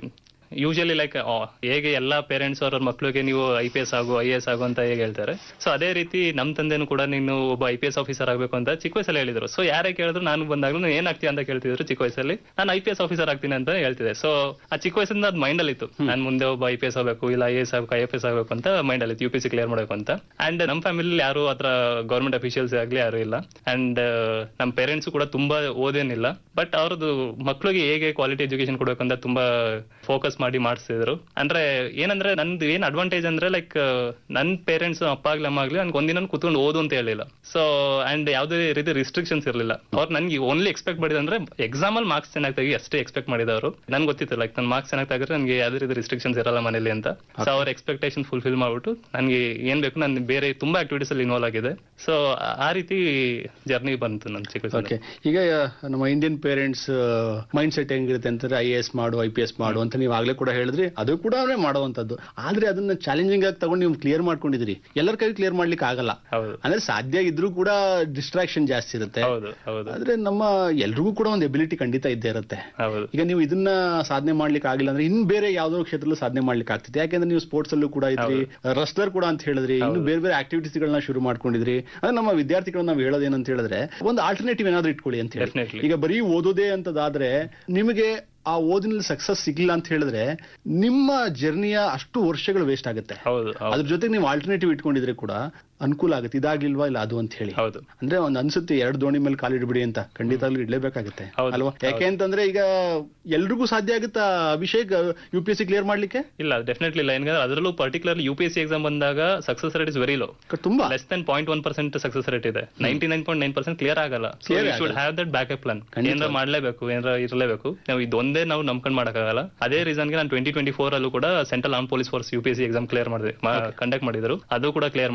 ಯೂಶಲಿ ಲೈಕ್ ಹೇಗೆ ಎಲ್ಲಾ ಪೇರೆಂಟ್ಸ್ ಅವ್ರ ಮಕ್ಳಿಗೆ ನೀವು ಐ ಪಿ ಎಸ್ ಆಗು ಐ ಎಸ್ ಆಗು ಅಂತ ಹೇಗೆ ಹೇಳ್ತಾರೆ ಸೊ ಅದೇ ರೀತಿ ನಮ್ ತಂದೆನೂ ಕೂಡ ನೀನು ಒಬ್ಬ ಐ ಪಿ ಎಸ್ ಆಫೀಸರ್ ಆಗ್ಬೇಕು ಅಂತ ಚಿಕ್ಕ ವಯಸ್ಸಲ್ಲಿ ಹೇಳಿದ್ರು ಸೊ ಯಾರೇ ಕೇಳಿದ್ರು ನಾನು ಬಂದಾಗ್ಲೂ ನೀನ್ ಏನ್ ಆಗ್ತೀಯ ಅಂತ ಕೇಳ್ತಿದ್ರು ಚಿಕ್ಕ ವಯಸ್ಸಲ್ಲಿ ನಾನು ಐ ಪಿ ಎಸ್ ಆಫೀಸರ್ ಆಗ್ತೀನಿ ಅಂತ ಹೇಳ್ತಿದ್ದೆ ಸೊ ಆ ಚಿಕ್ಕ ವಯಸ್ಸಿಂದ ಅದು ಮೈಂಡ್ ಅಲ್ಲಿ ಇತ್ತು ನಾನು ಮುಂದೆ ಒಬ್ಬ ಐ ಪಿ ಎಸ್ ಆಗಬೇಕು ಇಲ್ಲ ಐ ಎಸ್ ಆಗಬೇಕು ಐ ಎಫ್ ಎಸ್ ಆಗಬೇಕು ಅಂತ ಮೈಂಡ್ ಅಲ್ಲಿ ಯು ಪಿ ಸಿ ಕ್ಲಿಯರ್ ಮಾಡಬೇಕು ಅಂತ ಅಂಡ್ ನಮ್ಮ ಫ್ಯಾಮಿಲಿ ಯಾರು ಹತ್ರ ಗೌರ್ಮೆಂಟ್ ಅಫಿಷಿಯಲ್ಸ್ ಆಗ್ಲಿ ಯಾರು ಇಲ್ಲ ಅಂಡ್ ನಮ್ಮ ಪೇರೆಂಟ್ಸ್ ಕೂಡ ತುಂಬಾ ಓದೇನಿಲ್ಲ ಬಟ್ ಅವ್ರದ್ದು ಮಕ್ಳಿಗೆ ಹೇಗೆ ಕ್ವಾಲಿಟಿ ಎಜುಕೇಶನ್ ಕೊಡ್ಬೇಕು ಅಂತ ತುಂಬಾ ಫೋಕಸ್ ಮಾಡಿ ಮಾಡಿಸ್ತಿದ್ರು ಅಂದ್ರೆ ಏನಂದ್ರೆ ನಂದು ಏನ್ ಅಡ್ವಾಂಟೇಜ್ ಅಂದ್ರೆ ಲೈಕ್ ನನ್ ಪೇರೆಂಟ್ಸ್ ಅಪ್ಪ ಆಗ್ಲಿ ಅಮ್ಮ ಆಗ್ಲಿ ನನ್ಗೆ ಒಂದಿನ ಕುತ್ಕೊಂಡು ಓದು ಅಂತ ಹೇಳಿಲ್ಲ ಸೊ ಅಂಡ್ ಯಾವ್ದೇ ರೀತಿ ರಿಸ್ಟ್ರಿಕ್ಷನ್ಸ್ ಇರಲಿಲ್ಲ ಅವ್ರು ನನ್ಗೆ ಓನ್ಲಿ ಎಕ್ಸ್ಪೆಕ್ಟ್ ಮಾಡಿದ್ರೆ ಅಂದ್ರೆ ಎಕ್ಸಾಮ್ ಅಲ್ಲಿ ಮಾರ್ಕ್ಸ್ ಚೆನ್ನಾಗಿ ತೆಗಿ ಅಷ್ಟೇ ಎಕ್ಸ್ಪೆಕ್ಟ್ ಮಾಡಿದವರು ನನ್ಗೆ ಗೊತ್ತಿತ್ತು ಲೈಕ್ ನನ್ನ ಮಾರ್ಕ್ಸ್ ಚೆನ್ನಾಗಿ ತೆಗಿದ್ರೆ ನನಗೆ ಯಾವ್ದೇ ರೀತಿ ರಿಸ್ಟ್ರಿಕ್ಷನ್ಸ್ ಇರಲ್ಲ ಮನೇಲಿ ಅಂತ ಸೊ ಅವ್ರ ಎಕ್ಸ್ಪೆಕ್ಟೇಷನ್ ಫುಲ್ಫಿಲ್ ಮಾಡ್ಬಿಟ್ಟು ನನಗೆ ಏನ್ ಬೇಕು ನಾನು ಬೇರೆ ತುಂಬಾ ಆಕ್ಟಿವಿಟೀಸ್ ಅಲ್ಲಿ ಇನ್ವಾಲ್ವ್ ಆಗಿದೆ ಸೊ ಆ ರೀತಿ ಜರ್ನಿ ಬಂತು ನನ್ನ ಚಿಕ್ಕ ವಯಸ್ಸಲ್ಲಿ. ಓಕೆ ಈಗ ನಮ್ಮ ಇಂಡಿಯನ್ ಪೇರೆಂಟ್ಸ್ ಮೈಂಡ್ ಸೆಟ್ ಹೆಂಗಿರುತ್ತೆ ಅಂತಂದ್ರೆ ಐ ಎಸ್ ಮಾಡು ಐ ಪಿ ಎಸ್ ಮಾಡು ಅಂತ ನೀವು ಆಗ್ಲೇ ಕೂಡ ಹೇಳಿದ್ರಿ ಅದು ಕೂಡ ಅವರೇ ಮಾಡುವಂತದ್ದು ಆದ್ರೆ ಅದನ್ನ ಚಾಲೆಂಜಿಂಗ್ ಆಗಿ ತಗೊಂಡು ನೀವು ಕ್ಲಿಯರ್ ಮಾಡ್ಕೊಂಡಿದ್ರಿ ಎಲ್ಲರ ಕೈ ಕ್ಲಿಯರ್ ಮಾಡ್ಲಿಕ್ಕೆ ಆಗಲ್ಲ ಹೌದು ಅಂದ್ರೆ ಸಾಧ್ಯ ಇದ್ರೂ ಕೂಡ ಡಿಸ್ಟ್ರಾಕ್ಷನ್ ಜಾಸ್ತಿ ಇರುತ್ತೆ ಹೌದು ಹೌದು ಆದ್ರೆ ನಮ್ಮ ಎಲ್ರಿಗೂ ಕೂಡ ಒಂದು ಎಬಿಲಿಟಿ ಖಂಡಿತ ಇದ್ದೇ ಇರುತ್ತೆ ಹೌದು ಈಗ ನೀವು ಇದನ್ನ ಸಾಧನೆ ಮಾಡ್ಲಿಕ್ಕೆ ಆಗಿಲ್ಲ ಅಂದ್ರೆ ಇನ್ ಬೇರೆ ಯಾವ್ದೋ ಕ್ಷೇತ್ರದಲ್ಲೂ ಸಾಧನೆ ಮಾಡ್ಲಿಕ್ಕೆ ಆಗ್ತದೆ ಯಾಕಂದ್ರೆ ನೀವು ಸ್ಪೋರ್ಟ್ಸ್ ಅಲ್ಲೂ ಕೂಡ ಇದ್ರಿ ರಸ್ಲರ್ ಕೂಡ ಅಂತ ಹೇಳಿದ್ರಿ ಇನ್ನು ಬೇರೆ ಬೇರೆ ಆಕ್ಟಿವಿಟೀಸ್ ಗಳನ್ನ ಶುರು ಮಾಡ್ಕೊಂಡಿದ್ರಿ ಅಂದ್ರೆ ನಮ್ಮ ವಿದ್ಯಾರ್ಥಿಗಳನ್ನ ನಾವು ಹೇಳೋದೇನಂತ ಹೇಳಿದ್ರೆ ಒಂದು ಆಲ್ಟರ್ನೇಟಿವ್ ಏನಾದ್ರು ಇಟ್ಕೊಳ್ಳಿ ಅಂತ ಹೇಳಿ Definitely. ಈಗ ಬರೀ ಓದೋದೇ ಅಂತದಾದ್ರೆ ನಿಮಗೆ ಆ ಓದಿನಲ್ಲಿ ಸಕ್ಸಸ್ ಸಿಗ್ಲಿಲ್ಲ ಅಂತ ಹೇಳಿದ್ರೆ ನಿಮ್ಮ ಜರ್ನಿಯ ಅಷ್ಟು ವರ್ಷಗಳು ವೇಸ್ಟ್ ಆಗುತ್ತೆ ಹೌದು ಹೌದು ಅದ್ರ ಜೊತೆಗೆ ನೀವು ಆಲ್ಟರ್ನೇಟಿವ್ ಇಟ್ಕೊಂಡಿದ್ರೆ ಕೂಡ ಅನುಕೂಲ ಆಗುತ್ತೆ ಇದಾಗ್ಲಿಲ್ವಾ ಇಲ್ಲ ಅದು ಅಂತ ಹೇಳಿ ಹೌದು ಅಂದ್ರೆ ಒಂದ್ ಅನ್ಸುತ್ತೆ ಎರಡು ದೋಣಿ ಮೇಲೆ ಕಾಲಿಡ್ಬಿಡಿ ಅಂತ ಖಂಡಿತವಾಗ್ಲೂ ಇಡ್ಲೇಬೇಕಾಗುತ್ತೆ ಹೌದು, ಅಲ್ವಾ ಯಾಕೆ ಅಂತಂದ್ರೆ ಈಗ ಎಲ್ರಿಗೂ ಸಾಧ್ಯ ಆಗುತ್ತಾ Abhishek U P S C clear ಮಾಡ್ಲಿಕ್ಕೆ ಇಲ್ಲ ಡೆಫಿನೆಟ್ಲಿ ಇಲ್ಲ ಯಾಕಂದ್ರೆ ಅದರಲ್ಲೂ particularly U P S C exam ಬಂದಾಗ success rate is very low ಕ- ತುಂಬಾ less than point one percent success rate ಇದೆ ninety nine point nine percent clear ಆಗಲ್ಲ ಸೊ Clear ಯು ಶುಡ್ ಆಗಲ್ಲ. ಹ್ಯಾವ್ ದಟ್ ಬ್ಯಾಕಪ್ ಪ್ಲಾನ್ ಖಂಡಿತ. ಏನಾರ ಮಾಡ್ಲೇಬೇಕು ಏನಾರ ಇರಲೇಬೇಕು ನಾವು ಇದೊಂದೇ ನಾವು ನಂಬ್ಕೊಂಡ್ ಮಾಡಕ್ಕಾಗಲ್ಲ ಅದೇ ರೀಸನ್ಗೆ ನಾನು ಟ್ವೆಂಟಿ ಟ್ವೆಂಟಿ ಫೋರ್ ಅಲ್ಲೂ ಕೂಡ central arm police force U P S C exam clear ಮಾಡಿದೆ ಕಂಡಕ್ಟ್ ಮಾಡಿದ್ರು ಅದು ಕೂಡ ಕ್ಲಿಯರ್ ಮಾಡಿದೆ all India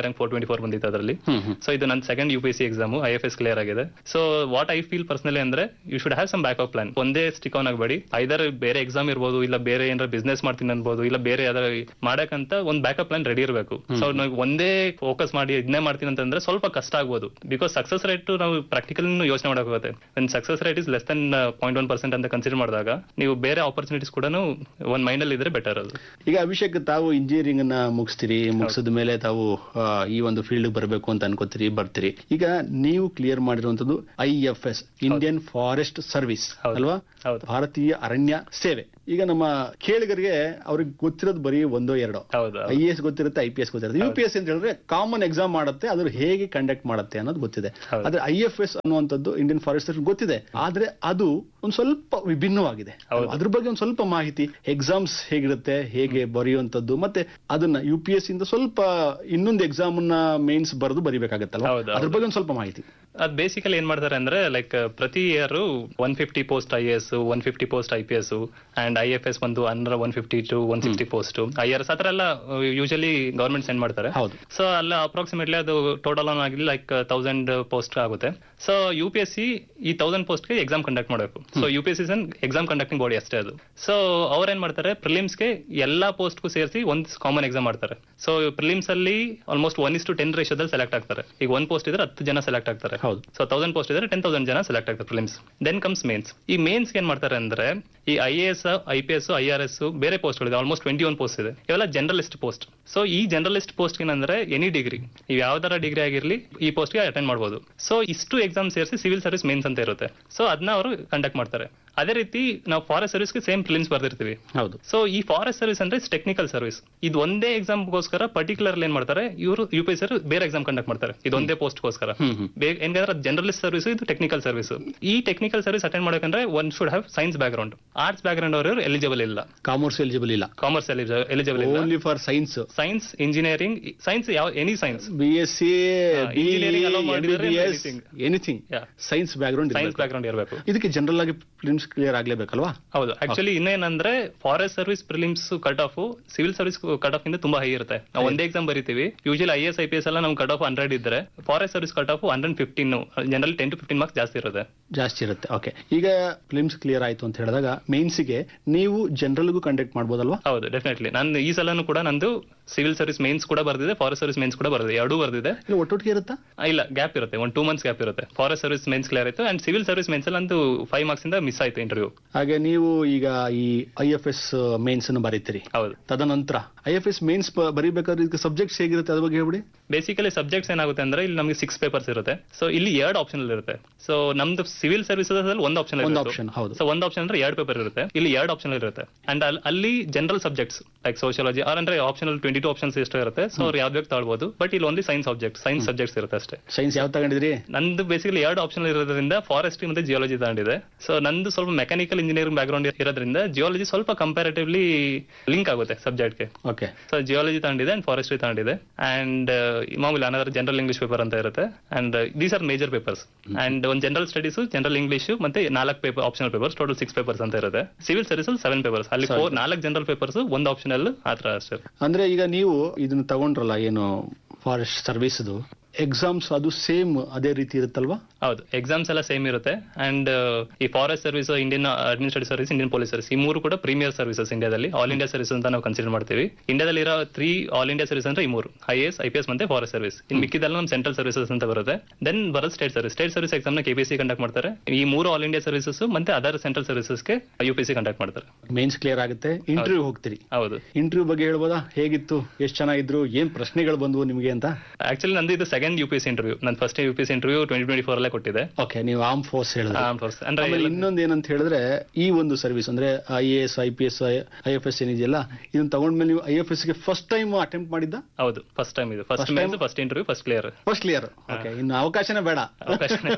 rank four twenty four ಬಂದಿತ್ತು ಅದರಲ್ಲಿ ಹ್ಮ್ ಹ್ಮ್ ಸೊ ಇದು ನನ್ನ second U P S C exam I F S clear ಆಗಿದೆ so what I feel personally ಅಂದ್ರೆ you should have some backup plan ಒಂದೇ stick on ಆಗಬೇಡಿ either ಬೇರೆ exam ಇರ್ಬೋದು ಇಲ್ಲ ಬೇರೆ ಏನಾರ ಬಿಸ್ನೆಸ್ ಮಾಡ್ತೀನಿ ಅನ್ಬೋದು ಇಲ್ಲ ಬೇರೆ ಯಾವ್ದಾರ ಮಾಡಕ್ಕಂತ ಒಂದು ಬ್ಯಾಕಪ್ ಪ್ಲಾನ್ ರೆಡಿ ಇರಬೇಕು ಸೊ ನಾವು ಒಂದೇ ಫೋಕಸ್ ಮಾಡಿ ಇದನ್ನೇ ಮಾಡ್ತೀನಿ ಅಂತಂದ್ರೆ ಸ್ವಲ್ಪ ಕಷ್ಟ ಆಗ್ಬೋದು ಬಿಕಾಸ್ ಸಕ್ಸಸ್ ರೇಟ್ ನಾವು ಪ್ರಾಕ್ಟಿಕಲ್ ಯೋಚನೆ ಮಾಡೋಕ್ಕಾಗುತ್ತೆ success rate is less than point one percent ಅಂತ ಕನ್ಸಿಡರ್ ಮಾಡಿದಾಗ ನೀವು ಬೇರೆ ಆಪರ್ಚುನಿಟೀಸ್ ಕೂಡ ಒಂದ್ ಮೈಂಡ್ ಅಲ್ಲಿ ಇದ್ರೆ ಬೆಟರ್ ಅದು ಈಗ ಅಭಿಷೇಕ್ ತಾವು ಇಂಜಿನಿಯರಿಂಗ್ ಅನ್ನ ಮುಗಿಸ್ತೀರಿ ಮುಗಿಸಿದ ಮೇಲೆ ತಾವು ಆ, ಈ ಒಂದು ಫೀಲ್ಡ್ ಬರಬೇಕು ಅಂತ ಅನ್ಕೋತೀರಿ ಬರ್ತೀರಿ ಈಗ ನೀವು ಕ್ಲಿಯರ್ ಮಾಡಿರುವಂತದ್ದು I F S Indian forest service ಹೌದು. ಅಲ್ವಾ ಹೌದು ಭಾರತೀಯ ಅರಣ್ಯ ಸೇವೆ ಈಗ ನಮ್ಮ ಕೇಳಿಗರಿಗೆ ಅವ್ರಿಗೆ ಗೊತ್ತಿರೋದು ಬರೀ ಒಂದೋ ಎರಡೋ ಹೌದು ಐ ಎಸ್ ಗೊತ್ತಿರುತ್ತೆ ಐ ಪಿ ಎಸ್ ಗೊತ್ತಿರುತ್ತೆ ಯು ಪಿ ಎಸ್ ಅಂತ ಹೇಳಿದ್ರೆ ಕಾಮನ್ ಎಕ್ಸಾಮ್ ಮಾಡುತ್ತೆ ಅದ್ರ ಹೇಗೆ ಕಂಡಕ್ಟ್ ಮಾಡುತ್ತೆ ಅನ್ನೋದು ಗೊತ್ತಿದೆ ಹೌದು. ಆದ್ರೆ ಐ ಎಫ್ ಎಸ್ ಅನ್ನುವಂಥದ್ದು ಇಂಡಿಯನ್ ಫಾರೆಸ್ಟ್ ಸರ್ವಿಸ್ ಗೊತ್ತಿದೆ ಆದ್ರೆ ಅದು ಒಂದ್ ಸ್ವಲ್ಪ ವಿಭಿನ್ನವಾಗಿದೆ ಹೌದು. ಅದ್ರ ಬಗ್ಗೆ ಒಂದ್ ಸ್ವಲ್ಪ ಮಾಹಿತಿ ಎಕ್ಸಾಮ್ಸ್ ಹೇಗಿರುತ್ತೆ ಹೇಗೆ ಬರೆಯುವಂತದ್ದು ಮತ್ತೆ ಅದನ್ನ ಯು ಪಿ ಎಸ್ ಇಂದ ಸ್ವಲ್ಪ ಇನ್ನೊಂದು ಎಕ್ಸಾಮ್ ನ ಮೇನ್ಸ್ ಬರೆದು ಬರಿಬೇಕಾಗತ್ತಲ್ಲ ಹೌದು, ಅದ್ರ ಹೌದು. ಬಗ್ಗೆ ಒಂದ್ ಸ್ವಲ್ಪ ಮಾಹಿತಿ ಅದ್ ಬೇಸಿಕಲಿ ಏನ್ ಮಾಡ್ತಾರೆ ಅಂದ್ರೆ ಲೈಕ್ ಪ್ರತಿ year one fifty post I S one fifty post I P S and I F S ಬಂದು under one fifty to one sixty post I R S ಆತರ ಎಲ್ಲ ಯೂಶಲಿ ಗವರ್ಮೆಂಟ್ ಸೆಂಡ್ ಮಾಡ್ತಾರೆ ಹೌದು so ಅಲ್ಲ approximately ಅದು total ಆನ್ ಆಗಿ like thousand post ಆಗುತ್ತೆ so U P S C ಈ ತೌಸಂಡ್ ಪೋಸ್ಟ್ಗೆ ಎಕ್ಸಾಮ್ ಕಂಡಕ್ಟ್ ಮಾಡಬೇಕು so U P S C exam conducting body ಅಷ್ಟೇ ಅದು ಸೊ ಅವ್ರೇನ್ ಮಾಡ್ತಾರೆ ಪ್ರಿಲಿಮ್ಸ್ಗೆ ಎಲ್ಲಾ ಪೋಸ್ಟ್ಗೂ ಸೇರಿಸಿ ಒಂದು ಕಾಮನ್ ಎಕ್ಸಾಮ್ ಮಾಡ್ತಾರೆ ಸೊ ಪ್ರಿಲಿಮ್ಸ್ ಅಲ್ಲಿ almost one is to ten ರೇಷೋದಲ್ಲಿ ಸೆಲೆಕ್ಟ್ ಆಗ್ತಾರೆ ಈಗ ಒನ್ ಪೋಸ್ಟ್ ಇದ್ರೆ ಹತ್ತು ಜನ ಸೆಲೆಕ್ಟ್ ಆಗ್ತಾರೆ ಹೌದು ಸೊ ತೌಸಂಡ್ ಪೋಸ್ಟ್ ಇದ್ರೆ ಟೆನ್ ತೌಸಂಡ್ ಜನ ಸೆಲೆಕ್ಟ್ ಆಗ್ತಾರೆ ಪ್ರಿಲಿಮ್ಸ್ ದೆನ್ ಕಮ್ಸ್ ಮೇನ್ಸ್ ಈ ಮೇನ್ಸ್ ಏನ್ ಮಾಡ್ತಾರೆ ಅಂದ್ರೆ ಈ I A S I P S I R S ಬೇರೆ ಪೋಸ್ಟ್ ಇದೆ ಆಲ್ಮೋಸ್ಟ್ ಟ್ವೆಂಟಿ ಒನ್ ಪೋಸ್ಟ್ ಇದೆ ಇವೆಲ್ಲ ಜನರಲಿಸ್ಟ್ ಪೋಸ್ಟ್ ಸೊ ಈ ಜನರಲಿಸ್ಟ್ ಪೋಸ್ಟ್ ಏನಂದ್ರೆ ಎನಿ ಡಿಗ್ರಿ ನೀವು ಯಾವ್ದಾರ ಡಿಗ್ರಿ ಆಗಿರ್ಲಿ ಈ ಪೋಸ್ಟ್ಗೆ ಅಟೆಂಡ್ ಮಾಡಬಹುದು ಸೊ ಇಷ್ಟು ಎಕ್ಸಾಮ್ ಸೇರಿಸಿ ಸಿವಿಲ್ ಸರ್ವಿಸ್ ಮೇನ್ಸ್ ಅಂತ ಇರುತ್ತೆ ಸೊ ಅದನ್ನ ಅವರು ಕಂಡಕ್ಟ್ ಮಾಡ್ತಾರೆ ಅದೇ ರೀತಿ ನಾವು ಫಾರೆಸ್ಟ್ ಸರ್ವಿಸ್ಗೆ ಸೇಮ್ ಪ್ರಿಲಿಮ್ಸ್ ಬರ್ದಿರ್ತೀವಿ ಹೌದು ಸೊ ಈ ಫಾರೆಸ್ಟ್ ಸರ್ವಿಸ್ ಅಂದ್ರೆ ಟೆಕ್ನಿಕಲ್ ಸರ್ವಿಸ್ ಇದು ಒಂದೇ ಎಕ್ಸಾಮ್ಗೋಸ್ಕರ ಪರ್ಟಿಕ್ಯುಲರ್ ಏನ್ ಮಾಡ್ತಾರೆ ಇವರು ಯು ಪಿ ಸರ್ ಬೇರೆ ಎಕ್ಸಾಮ್ ಕಂಡಕ್ಟ್ ಮಾಡ್ತಾರೆ ಇದು ಒಂದೇ ಪೋಸ್ಟ್ಗೋಸ್ಕರ ಹ್ಮ್ ಹ್ಮ್ ಏನ್ಕಂದ್ರೆ ಜನರಲಿಸ್ಟ್ ಸರ್ವಿಸ್ ಇದು ಟೆಕ್ನಿಕಲ್ ಸರ್ವಿಸ್ ಈ ಟೆಕ್ನಿಕಲ್ ಸರ್ವಿಸ್ ಅಟೆಂಡ್ ಮಾಡಬೇಕಂದ್ರೆ one should have science background arts background ಅವರು ಎಲಿಜಿಬಲ್ ಇಲ್ಲ ಕಾಮರ್ಸ್ ಎಲಿಜಿಬಲ್ ಇಲ್ಲ ಕಾಮರ್ಸ್ ಎಲಿಜಿಬಲ್ ಇಲ್ಲ only for science science engineering science ಯಾವ any science B S C engineering allow ಮಾಡಿದ್ರೆ anything. Anything Yeah. Science background science background ಇರಬೇಕು ಇದಕ್ಕೆ general ಆಗಿ prelims clear ಆಗ್ಲೇಬೇಕಲ್ವಾ ಹೌದು ಆಕ್ಚುಲಿ ಇನ್ನೇನಂದ್ರೆ forest service prelims cut off civil service cut off ಇಂದ ತುಂಬಾ ಹೈ ಇರುತ್ತೆ ನಾವು ಒಂದೇ ಎಕ್ಸಾಮ್ ಬರಿತೀವಿ usually I S I P S ಎಲ್ಲ ನಮ್ ಕಟ್ ಆಫ್ ಹಂಡ್ರೆಡ್ ಇದ್ರೆ forest service cut off hundred fifteen general ten to fifteen marks ಜಾಸ್ತಿ ಇರುತ್ತೆ ಜಾಸ್ತಿ ಇರುತ್ತೆ ಓಕೆ ಈಗ ಫಿಲ್ಮ್ಸ್ ಕ್ಲಿಯರ್ ಆಯ್ತು ಅಂತ ಹೇಳಿದಾಗ ಮೇನ್ಸ್ಗೆ ನೀವು ಜನರಲ್ಗೂ ಕಂಡಕ್ಟ್ ಮಾಡ್ಬೋದಲ್ವಾ ಹೌದು ಡೆಫಿನೆಟ್ಲಿ ನಾನು ಈ ಸಲನು ಕೂಡ ನಂದು ಸಿವಿಲ್ ಸರ್ವಿಸ್ ಮೇನ್ಸ್ ಕೂಡ ಬರ್ದಿದೆ ಫಾರೆಸ್ಟ್ ಸರ್ವಿಸ್ ಮೇನ್ಸ್ ಕೂಡ ಬರ್ದಿದೆ ಎರಡೂ ಬರ್ದಿದೆ ಇಲ್ಲ ಒಟ್ಟೊಟ್ಟಿಗೆ ಇರುತ್ತಾ ಆ, ಇಲ್ಲ ಗ್ಯಾಪ್ ಇರುತ್ತೆ ಒಂದು ಟೂ ಮಂತ್ಸ್ ಗ್ಯಾಪ್ ಇರುತ್ತೆ ಫಾರೆಸ್ಟ್ ಸರ್ವಿಸ್ ಮೇನ್ಸ್ ಕ್ಲಿಯರ್ ಆಯ್ತು ಅಂಡ್ ಸಿವಿಲ್ ಸರ್ವಿಸ್ ಮೇನ್ಸ್ ಅಲ್ಲಿ ನಂದು ಫೈವ್ ಮಾರ್ಕ್ಸ್ ಇಂದ ಮಿಸ್ ಆಯ್ತು ಇಂಟರ್ವ್ಯೂ ಹಾಗೆ ನೀವು ಈಗ ಈ ಐ ಎಫ್ ಎಸ್ ಮೇನ್ಸ್ ಅನ್ನು ಬರೀತೀರಿ ಹೌದು ತದನಂತರ ಐ ಎಫ್ ಎಸ್ ಮೇನ್ಸ್ ಬರೀಬೇಕಾದ್ರೆ ಇದಕ್ಕೆ ಸಬ್ಜೆಕ್ಟ್ಸ್ ಹೇಗಿರುತ್ತೆ ಅದ್ರ ಬಗ್ಗೆ ಹೇಳ್ಬಿಡಿ ಬೇಸಿಕಲಿ ಸಬ್ಜೆಕ್ಟ್ಸ್ ಏನಾಗುತ್ತೆ ಅಂದ್ರೆ ಇಲ್ಲಿ ನಮಗೆ ಸಿಕ್ಸ್ ಪೇಪರ್ಸ್ ಇರುತ್ತೆ ಸೊ ಇಲ್ಲಿ ಎರಡು ಆಪ್ಷನ್ ಇರುತ್ತೆ ಸೊ ನಮ್ದು ಸಿವಿಲ್ ಸರ್ವಿಸಸ್ ಅಲ್ಲಿ ಒಂದು ಆಪ್ಷನ್ ಒಂದು ಆಪ್ಷನ್ ಹೌದು ಸೊ ಒಂದು ಆಪ್ಷನ್ ಅಂದ್ರೆ ಎರಡು ಪೇಪರ್ ಇರುತ್ತೆ ಇಲ್ಲಿ ಎರಡು ಆಪ್ಷನ್ ಇರುತ್ತೆ ಅಂಡ್ ಅಲ್ಲಿ general subjects like sociology or ಅಂದ್ರೆ ಆಪ್ಷನಲ್ ಟ್ವೆಂಟಿ ಟು ಆಪ್ಷನ್ಸ್ ಎಷ್ಟು ಇರುತ್ತೆ ಸೊ ಅವ್ರು ಯಾವ್ದು ಬೇಕು ತಗೊಳ್ಬಹುದು ಬಟ್ ಇಲ್ಲಿ only science subject science subjects ಇರುತ್ತೆ ಅಷ್ಟೇ ಸೈನ್ಸ್ ಯಾವ ತಗೊಂಡಿದ್ರಿ ನಂದು ಬೇಸಿಕಲಿ ಎರಡು ಆಪ್ಷನ್ ಇರೋದ್ರಿಂದ ಫಾರೆಸ್ಟ್ರಿ ಮತ್ತೆ ಜಿಯಾಲಜಿ ತಗೊಂಡಿದೆ ಸೊ ನಂದು ಸ್ವಲ್ಪ ಮೆಕ್ಯಾನಿಕಲ್ ಇಂಜಿನಿಯರಿಂಗ್ ಬ್ಯಾಕ್ ಗ್ರೌಂಡ್ ಇರೋದ್ರಿಂದ ಜಿಯಾಲಜಿ ಸ್ವಲ್ಪ ಕಂಪ್ಯಾರಿಟಿವ್ಲಿ ಲಿಂಕ್ ಆಗುತ್ತೆ ಸಬ್ಜೆಕ್ಟ್ಗೆ ಓಕೆ ಸೊ ಜಿಯಾಲಜಿ ತಗೊಂಡಿದೆ ಅಂಡ್ ಫಾರೆಸ್ಟ್ರಿ ತಗೊಂಡಿದೆ ಅಂಡ್ ಮಾಮೂಲಿ ಅನದರ್ ಜನರಲ್ ಇಂಗ್ಲಿಷ್ ಪೇಪರ್ ಅಂತ ಇರುತ್ತೆ and these are major papers and ಒಂದು ಜನರಲ್ ಸ್ಟಡೀಸ್ ಜನರಲ್ ಇಂಗ್ಲಿಷ್ ಮತ್ತೆ ನಾಲ್ಕು paper optional papers total six papers ಅಂತ ಇರುತ್ತೆ ಸಿವಿಲ್ ಸರ್ವಿಸ್ ಸೆವೆನ್ ಪೇಪರ್ಸ್ ಅಲ್ಲಿ ಫೋರ್ ನಾಲ್ಕು ಜನರಲ್ ಪೇಪರ್ಸ್ ಒಂದು ಆಪ್ಷನಲ್ ಆ ತರ ಅಷ್ಟೇ ಅಂದ್ರೆ ಈಗ ನೀವು ಇದನ್ನ ತಗೊಂಡ್ರಲ್ಲ ಏನು ಫಾರೆಸ್ಟ್ ಸರ್ವಿಸ್ದು ಎಕ್ಸಾಮ್ಸ್ ಅದು ಸೇಮ್ ಅದೇ ರೀತಿ ಇರುತ್ತಲ್ವಾ ಹೌದು ಎಕ್ಸಾಮ್ಸ್ ಎಲ್ಲ ಸೇಮ್ ಇರುತ್ತೆ ಅಂಡ್ ಈ forest service Indian administrative service Indian police service ಈ ಮೂರು ಕೂಡ ಪ್ರೀಮಿಯರ್ ಸರ್ವಿಸಸ್ ಇಂಡಿಯಾದಲ್ಲಿ ಆಲ್ ಇಂಡಿಯಾ ಸರ್ವಿಸ್ ಅಂತ ನಾವು ಕನ್ಸಿಡರ್ ಮಾಡ್ತೀವಿ ಇಂಡಿಯಾದಲ್ಲಿ ಇರೋ ತ್ರೀ ಆಲ್ ಇಂಡಿಯಾ ಸರ್ವಿಸ್ ಅಂದ್ರೆ ಈ ಮೂರು I S I P S ಮತ್ತೆ ಫಾರೆಸ್ಟ್ ಸರ್ವಿಸ್ ಇನ್ ಮಿಕ್ಕಿದೆಲ್ಲ ನಮ್ಮ ಸೆಂಟ್ರಲ್ ಸರ್ವಿಸಸ್ ಅಂತ ಬರುತ್ತೆ ದೆನ್ ಬರೋದು state service state service exam ನ ಕೆಪಿಸಿ ಕಂಡಕ್ಟ್ ಮಾಡ್ತಾರೆ ಈ ಮೂರು ಆಲ್ ಇಂಡಿಯಾ ಸರ್ವಿಸಸ್ ಮತ್ತೆ ಅದರ್ ಸೆಂಟ್ರಲ್ ಸರ್ವಿಸಸ್ಗೆ ಯು ಪಿ ಸಿ ಕಂಡಕ್ಟ್ ಮಾಡ್ತಾರೆ ಮೇನ್ಸ್ ಕ್ಲಿಯರ್ ಆಗುತ್ತೆ ಇಂಟರ್ವ್ಯೂ ಹೋಗ್ತೀರಿ ಹೌದು ಇಂಟರ್ವ್ಯೂ ಬಗ್ಗೆ ಹೇಳ್ಬೋದಾ ಹೇಗಿತ್ತು ಎಷ್ಟು ಚೆನ್ನಾಗಿದ್ರು ಏನ್ ಪ್ರಶ್ನೆಗಳು ಬಂದವು ನಿಮಗೆ ಅಂತ ಆಕ್ಚುಲಿ ನಂದು ಇದು second U P S interview ನಾನು first U P S interview twenty twenty four ಅಲ್ಲೇ ಕೊಟ್ಟಿದೆ ಓಕೆ ನೀವು ಆರ್ಮ್ ಫೋರ್ಸ್ ಹೇಳಿದ್ರೆ ಆರ್ಮ್ ಫೋರ್ಸ್ ಅಂದ್ರೆ ಆಮೇಲೆ ಇನ್ನೊಂದು ಏನಂತ ಹೇಳಿದ್ರೆ ಈ ಒಂದು ಸರ್ವಿಸ್ ಅಂದ್ರೆ I A S I P S I F S ಏನಿದೆಯಲ್ಲ ಇದನ್ನ ತಗೊಂಡ್ಮೇಲೆ ನೀವು ಐ ಎಫ್ ಎಸ್ ಗೆ ಫಸ್ಟ್ ಟೈಮ್ ಅಟೆಂಪ್ಟ್ ಮಾಡಿದ್ದ ಹೌದು ಫಸ್ಟ್ ಟೈಮ್ ಇದು first mains first interview first clear first clear okay ಇನ್ನು ಅವಕಾಶನೇ ಬೇಡ ಅವಕಾಶನೇ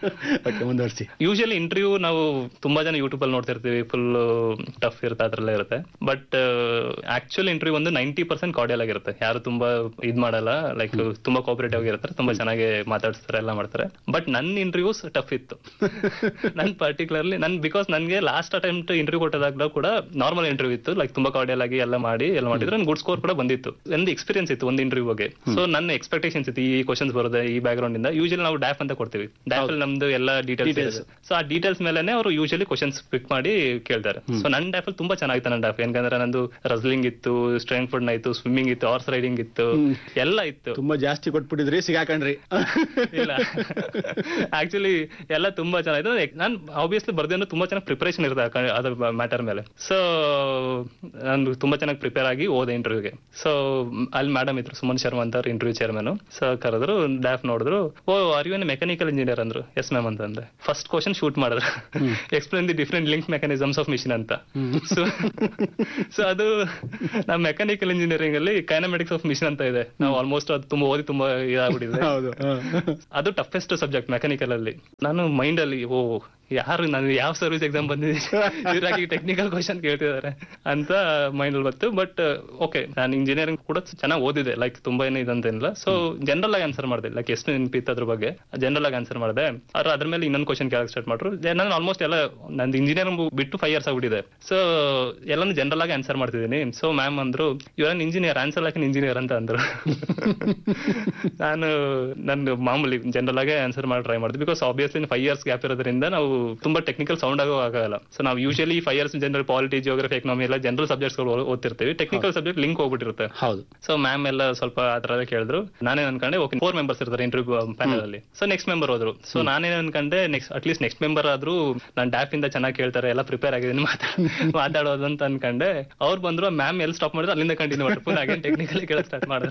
ಓಕೆ ಮುಂದುವರಿಸಿ ಯೂಶಲಿ ಇಂಟರ್ವ್ಯೂ ನಾವು ತುಂಬಾ ಜನ ಯೂಟ್ಯೂಬ್ ಅಲ್ಲಿ ನೋಡ್ತಿರ್ತೀವಿ ಫುಲ್ ಟಫ್ ಇರುತ್ತೆ ಅದ್ರಲ್ಲೇ ಇರುತ್ತೆ ಬಟ್ ಆಕ್ಚುಲ್ ಇಂಟರ್ವ್ಯೂ ಒಂದು ನೈಂಟಿ ಪರ್ಸೆಂಟ್ ಕಾರ್ಡಿಯಲ್ ಆಗಿರುತ್ತೆ ಯಾರು ತುಂಬಾ ಇದ್ ಮಾಡಲ್ಲ ಲೈಕ್ ತುಂಬಾ ಕೋಪರೇಟಿವ್ ಆಗಿರ್ತಾರೆ ತುಂಬಾ ಚೆನ್ನಾಗಿ ಮಾತಾಡ್ತಾರೆ ಎಲ್ಲ ಮಾಡ್ತಾರೆ ಬಟ್ ನನ್ನ ಇಂಟರ್ವ್ಯೂಸ್ ಟಫ್ ಇತ್ತು ನನ್ ಪರ್ಟಿಕ್ಯುಲರ್ಲಿ ನನ್ ಬಿಕಾಸ್ ನನ್ಗೆ ಲಾಸ್ಟ್ ಅಟೆಂಪ್ಟ್ ಇಂಟರ್ವ್ಯೂ ಕೊಟ್ಟದಾಗ್ಲೂ ಕೂಡ ನಾರ್ಮಲ್ ಇಂಟರ್ವ್ಯೂ ಇತ್ತು ಲೈಕ್ ತುಂಬಾ ಕಾರ್ಡಿಯಲ್ ಆಗಿ ಎಲ್ಲ ಮಾಡಿ ಎಲ್ಲ ಮಾಡಿದ್ರೆ ನನ್ ಗುಡ್ ಸ್ಕೋರ್ ಕೂಡ ಬಂದಿತ್ತು ಒಂದು ಎಕ್ಸ್ಪೀರಿಯನ್ಸ್ ಇತ್ತು ಒಂದು ಇಂಟರ್ವ್ಯೂಗೆ ಸೊ ನನ್ನ ಎಕ್ಸ್ಪೆಕ್ಟೇಷನ್ಸ್ ಇತ್ತು ಈ ಕ್ವಶನ್ಸ್ ಬರೋದೆ ಈ ಬ್ಯಾಕ್ ಗ್ರೌಂಡ್ ಇಂದ ಯೂಶಲಿ ನಾವು ಡ್ಯಾಫ್ ಅಂತ ಕೊಡ್ತೀವಿ ಡ್ಯಾಫ್ ಅಲ್ಲಿ ನಮ್ದು ಎಲ್ಲ ಡೀಟೇಲ್ಸ್ ಸೊ ಆ ಡೀಟೇಲ್ಸ್ ಮೇಲೆ ಅವರು ಯೂಶಲಿ ಕ್ವಶನ್ಸ್ ಪಿಕ್ ಮಾಡಿ ಕೇಳ್ತಾರೆ ಸೊ ನನ್ನ ಡ್ಯಾಫ್ ಅಲ್ಲಿ ತುಂಬಾ ಚೆನ್ನಾಗಿತ್ತು ನನ್ನ ಡ್ಯಾಫ್ ಯಾಕಂದ್ರೆ ನಂದು ರಸ್ಲಿಂಗ್ ಇತ್ತು ಸ್ಟ್ರೆಂಗ್ ಫುಡ್ ಇತ್ತು ಸ್ವಿಮ್ಮಿಂಗ್ ಇತ್ತು ಹಾರ್ಸ್ ರೈಡಿಂಗ್ ಇತ್ತು ಎಲ್ಲ ಇತ್ತು ತುಂಬಾ ಜಾಸ್ತಿ ಕೊಟ್ಬಿಟ್ಟಿದ್ರಿ ಸಿಗಾಕಂಡ್ರಿ ಇಲ್ಲ ಆಕ್ಚುಲಿ ಎಲ್ಲ ತುಂಬಾ ಚೆನ್ನಾಗಿತ್ತು ನಾನು ಆಬ್ವಿಯಸ್ಲಿ ಬರ್ದೇನು ತುಂಬಾ ಚೆನ್ನಾಗಿ ಪ್ರಿಪರೇಷನ್ ಇರುತ್ತೆ ಆ ಕ- ಅದ್ರ ಮ್ಯಾಟರ್ ಮೇಲೆ ಸೊ ನಾನು ತುಂಬಾ ಚೆನ್ನಾಗಿ ಪ್ರಿಪೇರ್ ಆಗಿ ಹೋದೆ ಇಂಟರ್ವ್ಯೂಗೆ ಸೊ ಅಲ್ಲಿ ಮೇಡಮ್ ಇದ್ರು ಸುಮನ್ ಶರ್ಮಾ ಅಂತ ಅವ್ರು ಇಂಟರ್ವ್ಯೂ ಚೇರ್ಮನ್ ಸೊ ಕರೆದ್ರು ಡ್ಯಾಫ್ ನೋಡಿದ್ರು oh are you mechanical engineer ಅಂದ್ರು ಎಸ್ ಮ್ಯಾಮ್ ಅಂತ ಅಂದೆ ಫಸ್ಟ್ ಕ್ವಶನ್ ಶೂಟ್ ಮಾಡಿದ್ರು explain the different link mechanisms of machine ಅಂತ ಸೊ ಸೊ ಅದು ನಮ್ಮ ಮೆಕ್ಯಾನಿಕಲ್ ಇಂಜಿನಿಯರಿಂಗ್ ಅಲ್ಲಿ ಕೈನಮೆಟಿಕ್ಸ್ ಆಫ್ ಮಿಷಿನ್ ಅಂತ ಇದೆ ನಾವು ಆಲ್ಮೋಸ್ಟ್ ಅದು ತುಂಬಾ ಓದಿ ತುಂಬಾ ಇದಾಗ್ಬಿಟ್ಟಿದೆ ಹೌದು ಹ. ಅದು ಟಫೆಸ್ಟ್ ಸಬ್ಜೆಕ್ಟ್ ಮೆಕ್ಯಾನಿಕಲ್ ಅಲ್ಲಿ ನಾನು ಮೈಂಡ್ ಅಲ್ಲಿ ಓ ಯಾರು ನಾನು ಯಾವ ಸರ್ವಿಸ್ ಎಕ್ಸಾಮ್ ಬಂದಿದ್ದೀನಿ ಇದ್ರಾಗಿ ಟೆಕ್ನಿಕಲ್ ಕ್ವಶನ್ ಕೇಳ್ತಿದ್ದಾರೆ ಅಂತ ಮೈಂಡ್ ಅಲ್ಲಿ ಬಂತು ಬಟ್ ಓಕೆ ನಾನು ಇಂಜಿನಿಯರಿಂಗ್ ಕೂಡ ಚೆನ್ನಾಗಿ ಓದಿದೆ ಲೈಕ್ ತುಂಬಾ ಏನು ಇದಂತೇನಿಲ್ಲ ಸೊ ಜನರಲ್ ಆಗಿ ಆನ್ಸರ್ ಮಾಡಿದೆ ಲೈಕ್ ಎಷ್ಟು ನೆನಪಿತ್ತು ಅದ್ರ ಬಗ್ಗೆ ಜನರಲ್ ಆಗಿ ಆನ್ಸರ್ ಮಾಡಿದೆ ಅವ್ರು ಅದ್ರ ಮೇಲೆ ಇನ್ನೊಂದು ಕ್ವಶನ್ ಕೇಳಕ್ ಸ್ಟಾರ್ಟ್ ಮಾಡ್ರು ನಾನು ಆಲ್ಮೋಸ್ಟ್ ಎಲ್ಲ ನಂದು ಇಂಜಿನಿಯರಿಂಗ್ ಬಿಟ್ಟು ಫೈವ್ ಇಯರ್ಸ್ ಆಗ್ಬಿಟ್ಟಿದೆ ಸೊ ಎಲ್ಲಾನು ಜನರಲ್ ಆಗಿ ಆನ್ಸರ್ ಮಾಡ್ತಿದ್ದೀನಿ ಸೊ ಮ್ಯಾಮ್ ಅಂದ್ರು ಇವಾಗ ಇಂಜಿನಿಯರ್ ಆನ್ಸರ್ ಲೈಕ್ ಇಂಜಿನಿಯರ್ ಅಂತ ಅಂದ್ರು ನಾನು ನನ್ನ ಮಾಮೂಲಿ ಜನರಲ್ ಆಗಿ ಆನ್ಸರ್ ಮಾಡಿ ಟ್ರೈ ಮಾಡಿದೆ because obviously five years gap ಇರೋದ್ರಿಂದ ನಾವು ತುಂಬಾ ಟೆಕ್ನಿಕಲ್ ಸೌಂಡ್ ಆಗೋ ಆಗಲ್ಲ ಸೊ ನಾವು usually five years general polity geography economy ಎಲ್ಲ ಜನರಲ್ ಸಬ್ಜೆಕ್ಟ್ಸ್ ಗಳು ಓದ್ತಿರ್ತೀವಿ ಟೆಕ್ನಿಕಲ್ ಸಬ್ಜೆಕ್ಟ್ ಲಿಂಕ್ ಹೋಗ್ಬಿಟ್ಟಿರುತ್ತೆ ಹೌದು ಸೊ ಮ್ಯಾಮ್ ಎಲ್ಲ ಸ್ವಲ್ಪ ಆ ತರ ಕೇಳಿದ್ರು ನಾನೇ ಅನ್ಕೊಂಡೆ ಓಕೆ ಫೋರ್ ಮೆಂಬರ್ಸ್ ಇರ್ತಾರೆ ಇಂಟರ್ವ್ಯೂ ಪ್ಯಾನಲ್ ಅಲ್ಲಿ ಸೊ ನೆಕ್ಸ್ಟ್ ಮೆಂಬರ್ ಹೋದ್ರು ಸೊ ನಾನೇನ್ ಅನ್ಕೊಂಡೆ ನೆಕ್ಸ್ಟ್ ಅಟ್ಲೀಸ್ಟ್ ನೆಕ್ಸ್ಟ್ ಮೆಂಬರ್ ಆದ್ರೂ ನಾನು ಡ್ಯಾಪ್ ಇಂದ ಚೆನ್ನಾಗಿ ಕೇಳ್ತಾರೆ ಎಲ್ಲ ಪ್ರಿಪೇರ್ ಆಗಿದ್ದೀನಿ ಮಾತಾಡೋದು ಅಂತ ಅನ್ಕೊಂಡೆ ಅವ್ರು ಬಂದ್ರು ಮ್ಯಾಮ್ ಎಲ್ಲಿ ಸ್ಟಾಪ್ ಮಾಡಿದ್ರು ಅಲ್ಲಿಂದ ಕಂಟಿನ್ಯೂ ಮಾಡ್ರು ಪುನಃ ಅಗೇನ್ ಟೆಕ್ನಿಕಲಿ ಕೇಳಕ್ ಸ್ಟಾರ್ಟ್ ಮಾಡಿದ್ರು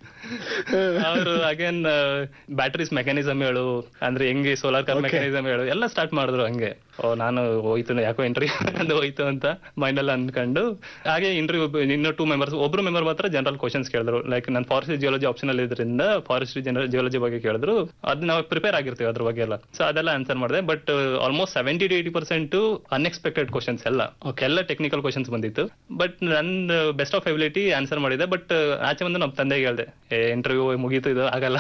ಅವರು ಅಗೇನ್ ಬ್ಯಾಟರೀಸ್ ಮೆಕ್ಯಾನಿಸಮ್ ಹೇಳು ಅಂದ್ರೆ ಹೆಂಗೆ ಸೋಲಾರ್ ಕಾರ್ ಮೆಕ್ಯಾನಿಸಮ್ ಹೇಳು ಎಲ್ಲ ಸ್ಟಾರ್ಟ್ ಮಾಡಿದ್ರು ಹಂಗೆ ಓ ನಾನು ಹೋಯ್ತು ಯಾಕೋ ಎಂಟ್ರಿ ಅದು ಹೋಯ್ತು ಅಂತ ಮೈಂಡ್ ಅಲ್ಲಿ ಅನ್ಕೊಂಡು ಹಾಗೆ ಇಂಟರ್ವ್ಯೂ ಇನ್ನು ಟೂ ಮೆಂಬರ್ಸ್ ಒಬ್ರು ಮೆಂಬರ್ ಮಾತ್ರ ಜನರಲ್ ಕ್ವಶನ್ಸ್ ಕೇಳಿದ್ರು ಲೈಕ್ ನಾನು ಫಾರೆಸ್ಟ್ ಜಿಯಾಲಜಿ ಆಪ್ಷನ್ ಅಲ್ಲಿ ಇದ್ರಿಂದ ಫಾರೆಸ್ಟ್ ಜನರಲ್ ಜಿಯಾಲಜಿ ಬಗ್ಗೆ ಕೇಳಿದ್ರು ಅದ್ ನಾವು ಪ್ರಿಪೇರ್ ಆಗಿರ್ತೀವಿ ಅದ್ರ ಬಗ್ಗೆ ಎಲ್ಲ ಸೊ ಅದೆಲ್ಲ ಆನ್ಸರ್ ಮಾಡಿದೆ but almost seventy to eighty percent unexpected questions ಎಲ್ಲ ಎಲ್ಲ ಟೆಕ್ನಿಕಲ್ ಕ್ವಶನ್ಸ್ ಬಂದಿತ್ತು ಬಟ್ ನನ್ನ ಬೆಸ್ಟ್ ಆಫ್ ಎಬಿಲಿಟಿ ಆನ್ಸರ್ ಮಾಡಿದೆ ಬಟ್ ಆಚೆ ಬಂದು ನಮ್ಮ ತಂದೆಗೆ ಹೇಳ್ದೆ ಇಂಟರ್ವ್ಯೂ ಮುಗೀತು ಇದು ಆಗಲ್ಲ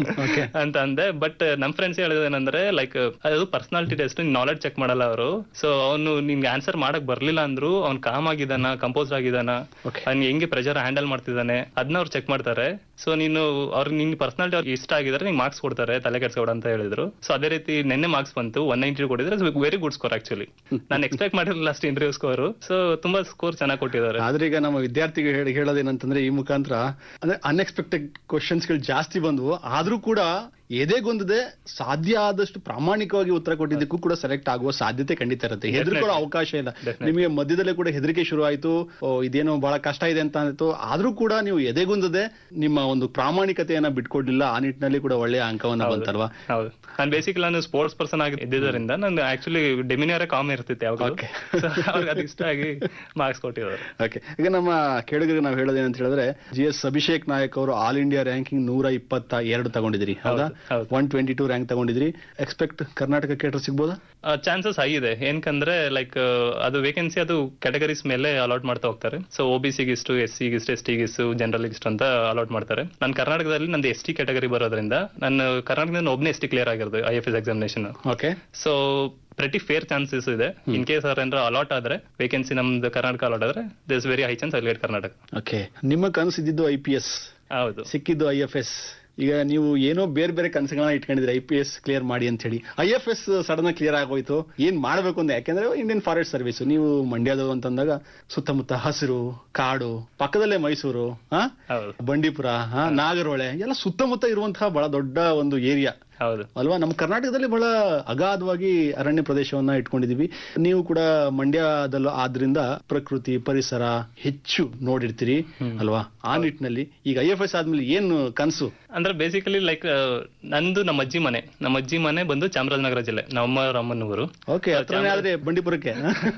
ಅಂತ ಅಂದೆ ಬಟ್ ನಮ್ ಫ್ರೆಂಡ್ಸ್ ಹೇಳಿದೇನಂದ್ರೆ ಲೈಕ್ ಅದು ಪರ್ಸನಾಲಿಟಿ ಟೆಸ್ಟ್ ನಾಲೆಡ್ಜ್ ಚೆಕ್ ಮಾಡಲ್ಲ ಅವರು ಸೊ ಅವನು ನಿಮ್ಗೆ ಆನ್ಸರ್ ಮಾಡಕ್ ಬರ್ಲಿಲ್ಲ ಅಂದ್ರು ಅವ್ನ್ ಕಾಮ್ ಆಗಿದಾನ ಕಂಪೋಸ್ ಆಗಿದಾನ Okay. ಅವ್ನ್ ಹೆಂಗೆ ಪ್ರೆಷರ್ ಹ್ಯಾಂಡಲ್ ಮಾಡ್ತಿದ್ದಾನೆ ಅದನ್ನ ಅವ್ರು ಚೆಕ್ ಮಾಡ್ತಾರೆ ಸೊ ನೀನು ಅವ್ರ ನಿನ್ ಪರ್ಸನಾಲಿಟಿ ಅವ್ರಿಗೆ ಇಷ್ಟ ಆಗಿದ್ರೆ ನಿಂಗೆ ಮಾರ್ಕ್ಸ್ ಕೊಡ್ತಾರೆ ತಲೆ ಕೆಡ್ಸ್ಕೊಡ ಅಂತ ಹೇಳಿದ್ರು ಸೊ ಅದೇ ರೀತಿ ನೆನ್ನೆ ಮಾರ್ಕ್ಸ್ ಬಂತು ಒನ್ ನೈಂಟಿ ಕೊಟ್ಟಿದ್ರೆ ವೆರಿ ಗುಡ್ ಸ್ಕೋರ್ ಆಕ್ಚುಲಿ ನಾನು ಎಕ್ಸ್ಪೆಕ್ಟ್ ಮಾಡಿರಲಿಲ್ಲ ಅಷ್ಟು ಇಂಟರ್ವ್ಯೂ ಸ್ಕೋರ್ ಸೊ ತುಂಬಾ ಸ್ಕೋರ್ ಚೆನ್ನಾಗಿ ಕೊಟ್ಟಿದ್ದಾರೆ ಆದ್ರೆ ಈಗ ನಮ್ಮ ವಿದ್ಯಾರ್ಥಿಗಳು ಹೇಳಿ ಹೇಳೋದೇನಂತಂದ್ರೆ ಈ ಮುಖಾಂತರ ಅಂದ್ರೆ ಅನ್ಎಕ್ಸ್ಪೆಕ್ಟೆಡ್ ಕ್ವಶನ್ಸ್ ಗಳು ಜಾಸ್ತಿ ಬಂದವು ಆದ್ರೂ ಕೂಡ ಎದೆಗೊಂದದೆ ಸಾಧ್ಯ ಆದಷ್ಟು ಪ್ರಾಮಾಣಿಕವಾಗಿ ಉತ್ತರ ಕೊಟ್ಟಿದ್ದಕ್ಕೂ ಕೂಡ ಸೆಲೆಕ್ಟ್ ಆಗುವ ಸಾಧ್ಯತೆ ಖಂಡಿತ ಇರುತ್ತೆ ಹೆದರ್ಕೊಳ್ಳೋ ಅವಕಾಶ ಇಲ್ಲ ನಿಮಗೆ ಮಧ್ಯದಲ್ಲೇ ಕೂಡ ಹೆದರಿಕೆ ಶುರು ಆಯ್ತು ಓ, ಇದೇನೋ ಬಹಳ ಕಷ್ಟ ಇದೆ ಅಂತ ಆಯ್ತು ಆದ್ರೂ ಕೂಡ ನೀವು ಎದೆಗುಂದದೆ ನಿಮ್ಮ ಒಂದು ಪ್ರಾಮಾಣಿಕತೆಯನ್ನ ಬಿಟ್ಕೊಡ್ಲಿಲ್ಲ ಆ ನಿಟ್ಟಿನಲ್ಲಿ ಕೂಡ ಒಳ್ಳೆಯ ಅಂಕವನ್ನ ಬಂತಲ್ವಾ ಹೌದು ನಾನು ಬೇಸಿಕಲಿ ನಾನು ಸ್ಪೋರ್ಟ್ಸ್ ಪರ್ಸನ್ ಆಗಿ ಇದ್ದಿದ್ದರಿಂದ ನಾನು ಆಕ್ಚುಲಿ ಡೆಮಿನಿಯರೇ ಕಾಮ್ ಇರ್ತಿತ್ತು ಯಾವಾಗ Okay. ಅವ್ರಿಗೆ ಅದು ಇಷ್ಟ ಆಗಿ ಮಾರ್ಕ್ಸ್ ಕೊಟ್ಟಿದ್ದಾರೆ ಓಕೆ ಈಗ ನಮ್ಮ ಕೇಳುಗರಿಗೆ ನಾವು ಹೇಳೋದೇನಂತ ಹೇಳಿದ್ರೆ ಜಿ ಎಸ್ ಅಭಿಷೇಕ್ ನಾಯಕ್ ಅವರು ಆಲ್ ಇಂಡಿಯಾ ರ್ಯಾಂಕಿಂಗ್ ನೂರ ಇಪ್ಪತ್ತ ಎರಡು ತಗೊಂಡಿದ್ರಿ ಹೌದಾ ಹೌದು. ಒನ್ ಟ್ವೆಂಟಿ ಟೂ ರ್ಯಾಂಕ್ ತಗೊಂಡಿದ್ರಿ ಎಕ್ಸ್ಪೆಕ್ಟ್ ಕರ್ನಾಟಕ ಕೇಟರ್ ಸಿಗ್ಬೋದಾ ಚಾನ್ಸಸ್ ಹೈ ಇದೆ ಏನಕಂದ್ರೆ ಲೈಕ್ ಅದು ವೇಕೆನ್ಸಿ ಅದು ಕ್ಯಾಟಗರೀಸ್ ಮೇಲೆ ಅಲಾಟ್ ಮಾಡ್ತಾ ಹೋಗ್ತಾರೆ ಸೊ ಒ ಬಿ ಸಿಗಿಷ್ಟು ಎಸ್ ಸಿಗಿಷ್ಟು ಎಸ್ ಟಿಗಿಷ್ಟು ಜನರಲ್ ಇಷ್ಟು ಅಂತ ಅಲಾಟ್ ಮಾಡ್ತಾರೆ ನಾನು ಕರ್ನಾಟಕದಲ್ಲಿ ನಂದು ಎಸ್ ಟಿ ಕ್ಯಾಟಗರಿ ಬರೋದ್ರಿಂದ ನಾನು ಕರ್ನಾಟಕದಿಂದ ಒಬ್ಬನೇ ಎಸ್ ಟಿ ಕ್ಲಿಯರ್ ಆಗಿರೋದು I F S examination okay so pretty fair chances ಇದೆ ಇನ್ ಕೇಸ್ ಅವ್ರ ಏನಾರ ಅಲಾಟ್ ಆದ್ರೆ ವೇಕೆನ್ಸಿ ನಮ್ದು ಕರ್ನಾಟಕ ಅಲಾಟ್ ಆದ್ರೆ this very high chance I get Karnataka okay ನಿಮ್ಮ ಕನಸಿದ್ದು ಐ ಪಿ ಎಸ್ ಹೌದು ಸಿಕ್ಕಿದ್ದು ಐ ಎಫ್ ಎಸ್ ಈಗ ನೀವು ಏನೋ ಬೇರೆ ಬೇರೆ ಕನಸುಗಳನ್ನ ಇಟ್ಕೊಂಡಿದ್ರಿ ಐ ಪಿ ಎಸ್ ಕ್ಲಿಯರ್ ಮಾಡಿ ಅಂತ ಹೇಳಿ I F S sudden clear ಆಗೋಯ್ತು ಏನ್ ಮಾಡ್ಬೇಕು ಅಂತ ಯಾಕೆಂದ್ರೆ ಇಂಡಿಯನ್ ಫಾರೆಸ್ಟ್ ಸರ್ವಿಸ್ ನೀವು ಮಂಡ್ಯದವರು ಅಂತಂದಾಗ ಸುತ್ತಮುತ್ತ ಹಸಿರು ಕಾಡು ಪಕ್ಕದಲ್ಲೇ ಮೈಸೂರು ಹಾ ಹೌದು ಬಂಡೀಪುರ ಹಾ ನಾಗರಹೊಳೆ ಎಲ್ಲ ಸುತ್ತಮುತ್ತ ಇರುವಂತಹ ಬಹಳ ದೊಡ್ಡ ಒಂದು ಏರಿಯಾ ಹೌದು ಅಲ್ವಾ ನಮ್ಮ ಕರ್ನಾಟಕದಲ್ಲಿ ಬಹಳ ಅಗಾಧವಾಗಿ ಅರಣ್ಯ ಪ್ರದೇಶವನ್ನ ಇಟ್ಕೊಂಡಿದೀವಿ ನೀವು ಕೂಡ ಮಂಡ್ಯದಲ್ಲೂ ಆದ್ರಿಂದ ಪ್ರಕೃತಿ ಪರಿಸರ ಹೆಚ್ಚು ನೋಡಿರ್ತೀರಿ ಅಲ್ವಾ ಆ ನಿಟ್ಟಿನಲ್ಲಿ ಈಗ ಐ ಎಫ್ ಎಸ್ ಆದ್ಮೇಲೆ ಏನು ಕನಸು ಅಂದ್ರೆ ಬೇಸಿಕಲಿ ಲೈಕ್ ನಂದು ನಮ್ಮ ಅಜ್ಜಿ ಮನೆ ನಮ್ಮ ಅಜ್ಜಿ ಮನೆ ಬಂದು ಚಾಮರಾಜನಗರ ಜಿಲ್ಲೆ ನಮ್ಮ ಅಮ್ಮನವರು ಓಕೆ ಹತ್ರನೇ ಆದ್ರೆ ಬಂಡೀಪುರಕ್ಕೆ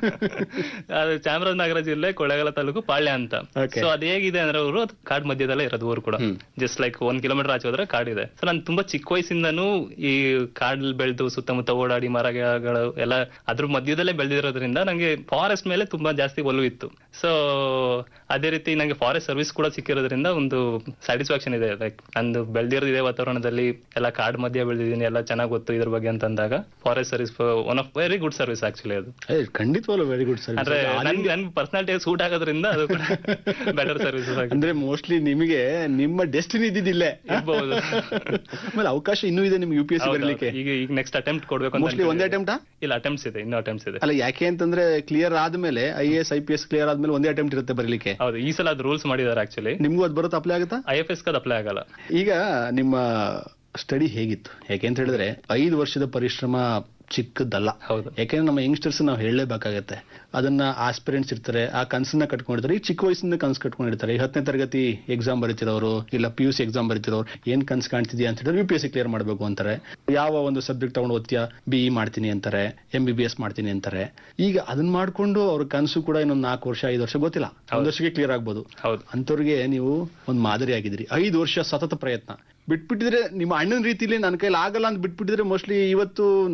ಅದು ಚಾಮರಾಜನಗರ ಜಿಲ್ಲೆ ಕೊಳ್ಳೇಗಾಲ ತಾಲೂಕು ಪಾಳ್ಯ ಅಂತ Okay. ಸೊ ಅದ್ ಹೇಗಿದೆ ಅಂದ್ರೆ ಅವರು ಅದು ಕಾಡ್ ಮಧ್ಯದಲ್ಲೇ ಇರೋದು ಊರು ಕೂಡ ಜಸ್ಟ್ ಲೈಕ್ ಒಂದ್ ಕಿಲೋಮೀಟರ್ ಆಚೆ ಹೋದ್ರೆ ಕಾಡಿದೆ ಸೊ ನಾನು ತುಂಬಾ ಚಿಕ್ಕ ವಯಸ್ಸಿಂದನೂ ಈ ಕಾಡಲ್ಲಿ ಬೆಳೆದು ಸುತ್ತಮುತ್ತ ಓಡಾಡಿ ಮರಗಳು ಎಲ್ಲ ಅದ್ರ ಮಧ್ಯದಲ್ಲೇ ಬೆಳೆದಿರೋದ್ರಿಂದ ನಂಗೆ ಫಾರೆಸ್ಟ್ ಮೇಲೆ ತುಂಬಾ ಜಾಸ್ತಿ ಒಲವು ಇತ್ತು ಸೊ ಅದೇ ರೀತಿ ನಂಗೆ ಫಾರೆಸ್ಟ್ ಸರ್ವಿಸ್ ಕೂಡ ಸಿಕ್ಕಿರೋದ್ರಿಂದ ಒಂದು ಸ್ಯಾಟಿಸ್ಫ್ಯಾಕ್ಷನ್ ಇದೆ ಲೈಕ್ ನಂದು ಬೆಳೆದಿರೋದು ಇದೇ ವಾತಾವರಣದಲ್ಲಿ ಎಲ್ಲ ಕಾಡ್ ಮಧ್ಯ ಬೆಳೆದಿದ್ದೀನಿ ಎಲ್ಲ ಚೆನ್ನಾಗಿ ಗೊತ್ತು ಇದ್ರ ಬಗ್ಗೆ ಅಂತ ಅಂದಾಗ forest service one of very good service actually ಅದು ಏ, ಖಂಡಿತವಾಗ್ಲೂ ವೆರಿ ಗುಡ್ ಸರ್ ಅಂದ್ರೆ ನನ್ಗೆ ನನ್ ಪರ್ಸನಾಲಿಟಿ ಸೂಟ್ ಆಗೋದ್ರಿಂದ ಅದು ಕೂಡ ಬೆಟರ್ ಸರ್ವಿಸಸ್ ಆಗಿ ಅಂದ್ರೆ ಮೋಸ್ಟ್ಲಿ ನಿಮಗೆ ನಿಮ್ಮ ಡೆಸ್ಟಿನಿ ಇದ್ದಿದ್ದಿಲ್ಲೇ ಇರ್ಬೋದು. ಆಮೇಲೆ ಅವಕಾಶ ಇನ್ನೂ ಇದೆ ನಿಮ್ಗೆ ಯು ಪಿ ಎಸ್ ಸಿ ಬರಲಿಕ್ಕೆ ಈಗ ಈಗ ನೆಕ್ಸ್ಟ್ ಅಟೆಂಪ್ಟ್ ಕೊಡ್ಬೇಕು ಅಂತ ಮೋಸ್ಟ್ಲಿ ಒಂದೇ ಅನ್ಕೊಂಡಿದ್ದೀನಿ. ಅಟೆಂಪ್ಟಾ ಇಲ್ಲ ಅಟೆಂಪ್ಟ್ಸ್ ಇದೆ ಇನ್ನೂ ಅಟೆಂಪ್ಟ್ಸ್ ಇದೆ ಅಲ್ಲ ಯಾಕೆ ಅಂತಂದ್ರೆ ಕ್ಲಿಯರ್ ಆದ್ಮೇಲೆ I S I P S clear ಆದ್ಮೇಲೆ ಒಂದೇ ಅಟೆಂಪ್ಟ್ ಇರುತ್ತೆ ಬರಲಿಕ್ಕೆ ಹೌದು ಈ ಸಲ ಅದು ರೂಲ್ಸ್ ಮಾಡಿದ್ದಾರೆ ಆಕ್ಚುಲಿ ನಿಮ್ಗೂ ಅದು ಬರುತ್ತೆ ಅಪ್ಲೈ ಆಗುತ್ತಾ ಐ ಎಫ್ ಎಸ್ ಕದ್ ಅಪ್ಲೈ ಆಗಲ್ಲ ಈಗ ನಿಮ್ಮ ಸ್ಟಡಿ ಹೇಗಿತ್ತು ಯಾಕೆ ಅಂತ ಹೇಳಿದ್ರೆ ಐದು ವರ್ಷದ ಪರಿಶ್ರಮ ಚಿಕ್ಕದಲ್ಲ ಹೌದು ಯಾಕೆಂದ್ರೆ ನಮ್ಮ ಯಂಗ್ಸ್ಟರ್ಸ್ ನಾವು ಹೇಳಲೇಬೇಕಾಗತ್ತೆ ಅದನ್ನ ಆಸ್ಪಿರೆಂಟ್ಸ್ ಇರ್ತಾರೆ ಆ ಕನಸನ್ನ ಕಟ್ಕೊಂಡಿರ್ತಾರೆ ಈ ಚಿಕ್ಕ ವಯಸ್ಸಿಂದ ಕನಸು ಕಟ್ಕೊಂಡಿರ್ತಾರೆ ಈ ಹತ್ತನೇ ತರಗತಿ ಎಕ್ಸಾಮ್ ಬರೀತಿರೋರು ಇಲ್ಲ ಪಿ ಯು ಸಿ ಎಕ್ಸಾಮ್ ಬರೀತಿರೋರು ಏನ್ ಕನಸು ಕಾಣ್ತಿದ್ಯಾ ಅಂತ ಹೇಳಿದ್ರೆ U P S C clear ಮಾಡಬೇಕು ಅಂತಾರೆ ಯಾವ ಒಂದು ಸಬ್ಜೆಕ್ಟ್ ತಗೊಂಡು ಓದ್ತೀಯಾ ಬಿ ಇ ಮಾಡ್ತೀನಿ ಅಂತಾರೆ ಎಂ ಬಿ ಬಿ ಎಸ್ ಮಾಡ್ತೀನಿ ಅಂತಾರೆ ಈಗ ಅದನ್ನ ಮಾಡ್ಕೊಂಡು ಅವ್ರ ಕನಸು ಕೂಡ ಇನ್ನೊಂದು ನಾಲ್ಕು ವರ್ಷ ಐದು ವರ್ಷ ಗೊತ್ತಿಲ್ಲ ಒಂದು ವರ್ಷಕ್ಕೆ ಕ್ಲಿಯರ್ ಆಗ್ಬೋದು ಹೌದು ಅಂಥವ್ರಿಗೆ ನೀವು ಒಂದು ಮಾದರಿ ಆಗಿದ್ರಿ ಐದು ವರ್ಷ ಸತತ ಪ್ರಯತ್ನ ಬಿಟ್ಬಿಟ್ಟಿದ್ರೆ ನಿಮ್ಮ ಅಣ್ಣನ ರೀತಿಲಿ ನನ್ನ ಕೈಲಿ ಆಗಲ್ಲ ಅಂತ ಬಿಟ್ಬಿಟ್ಟಿದ್ರೆ ಮೋಸ್ಟ್ಲಿ ಇವತ್ತು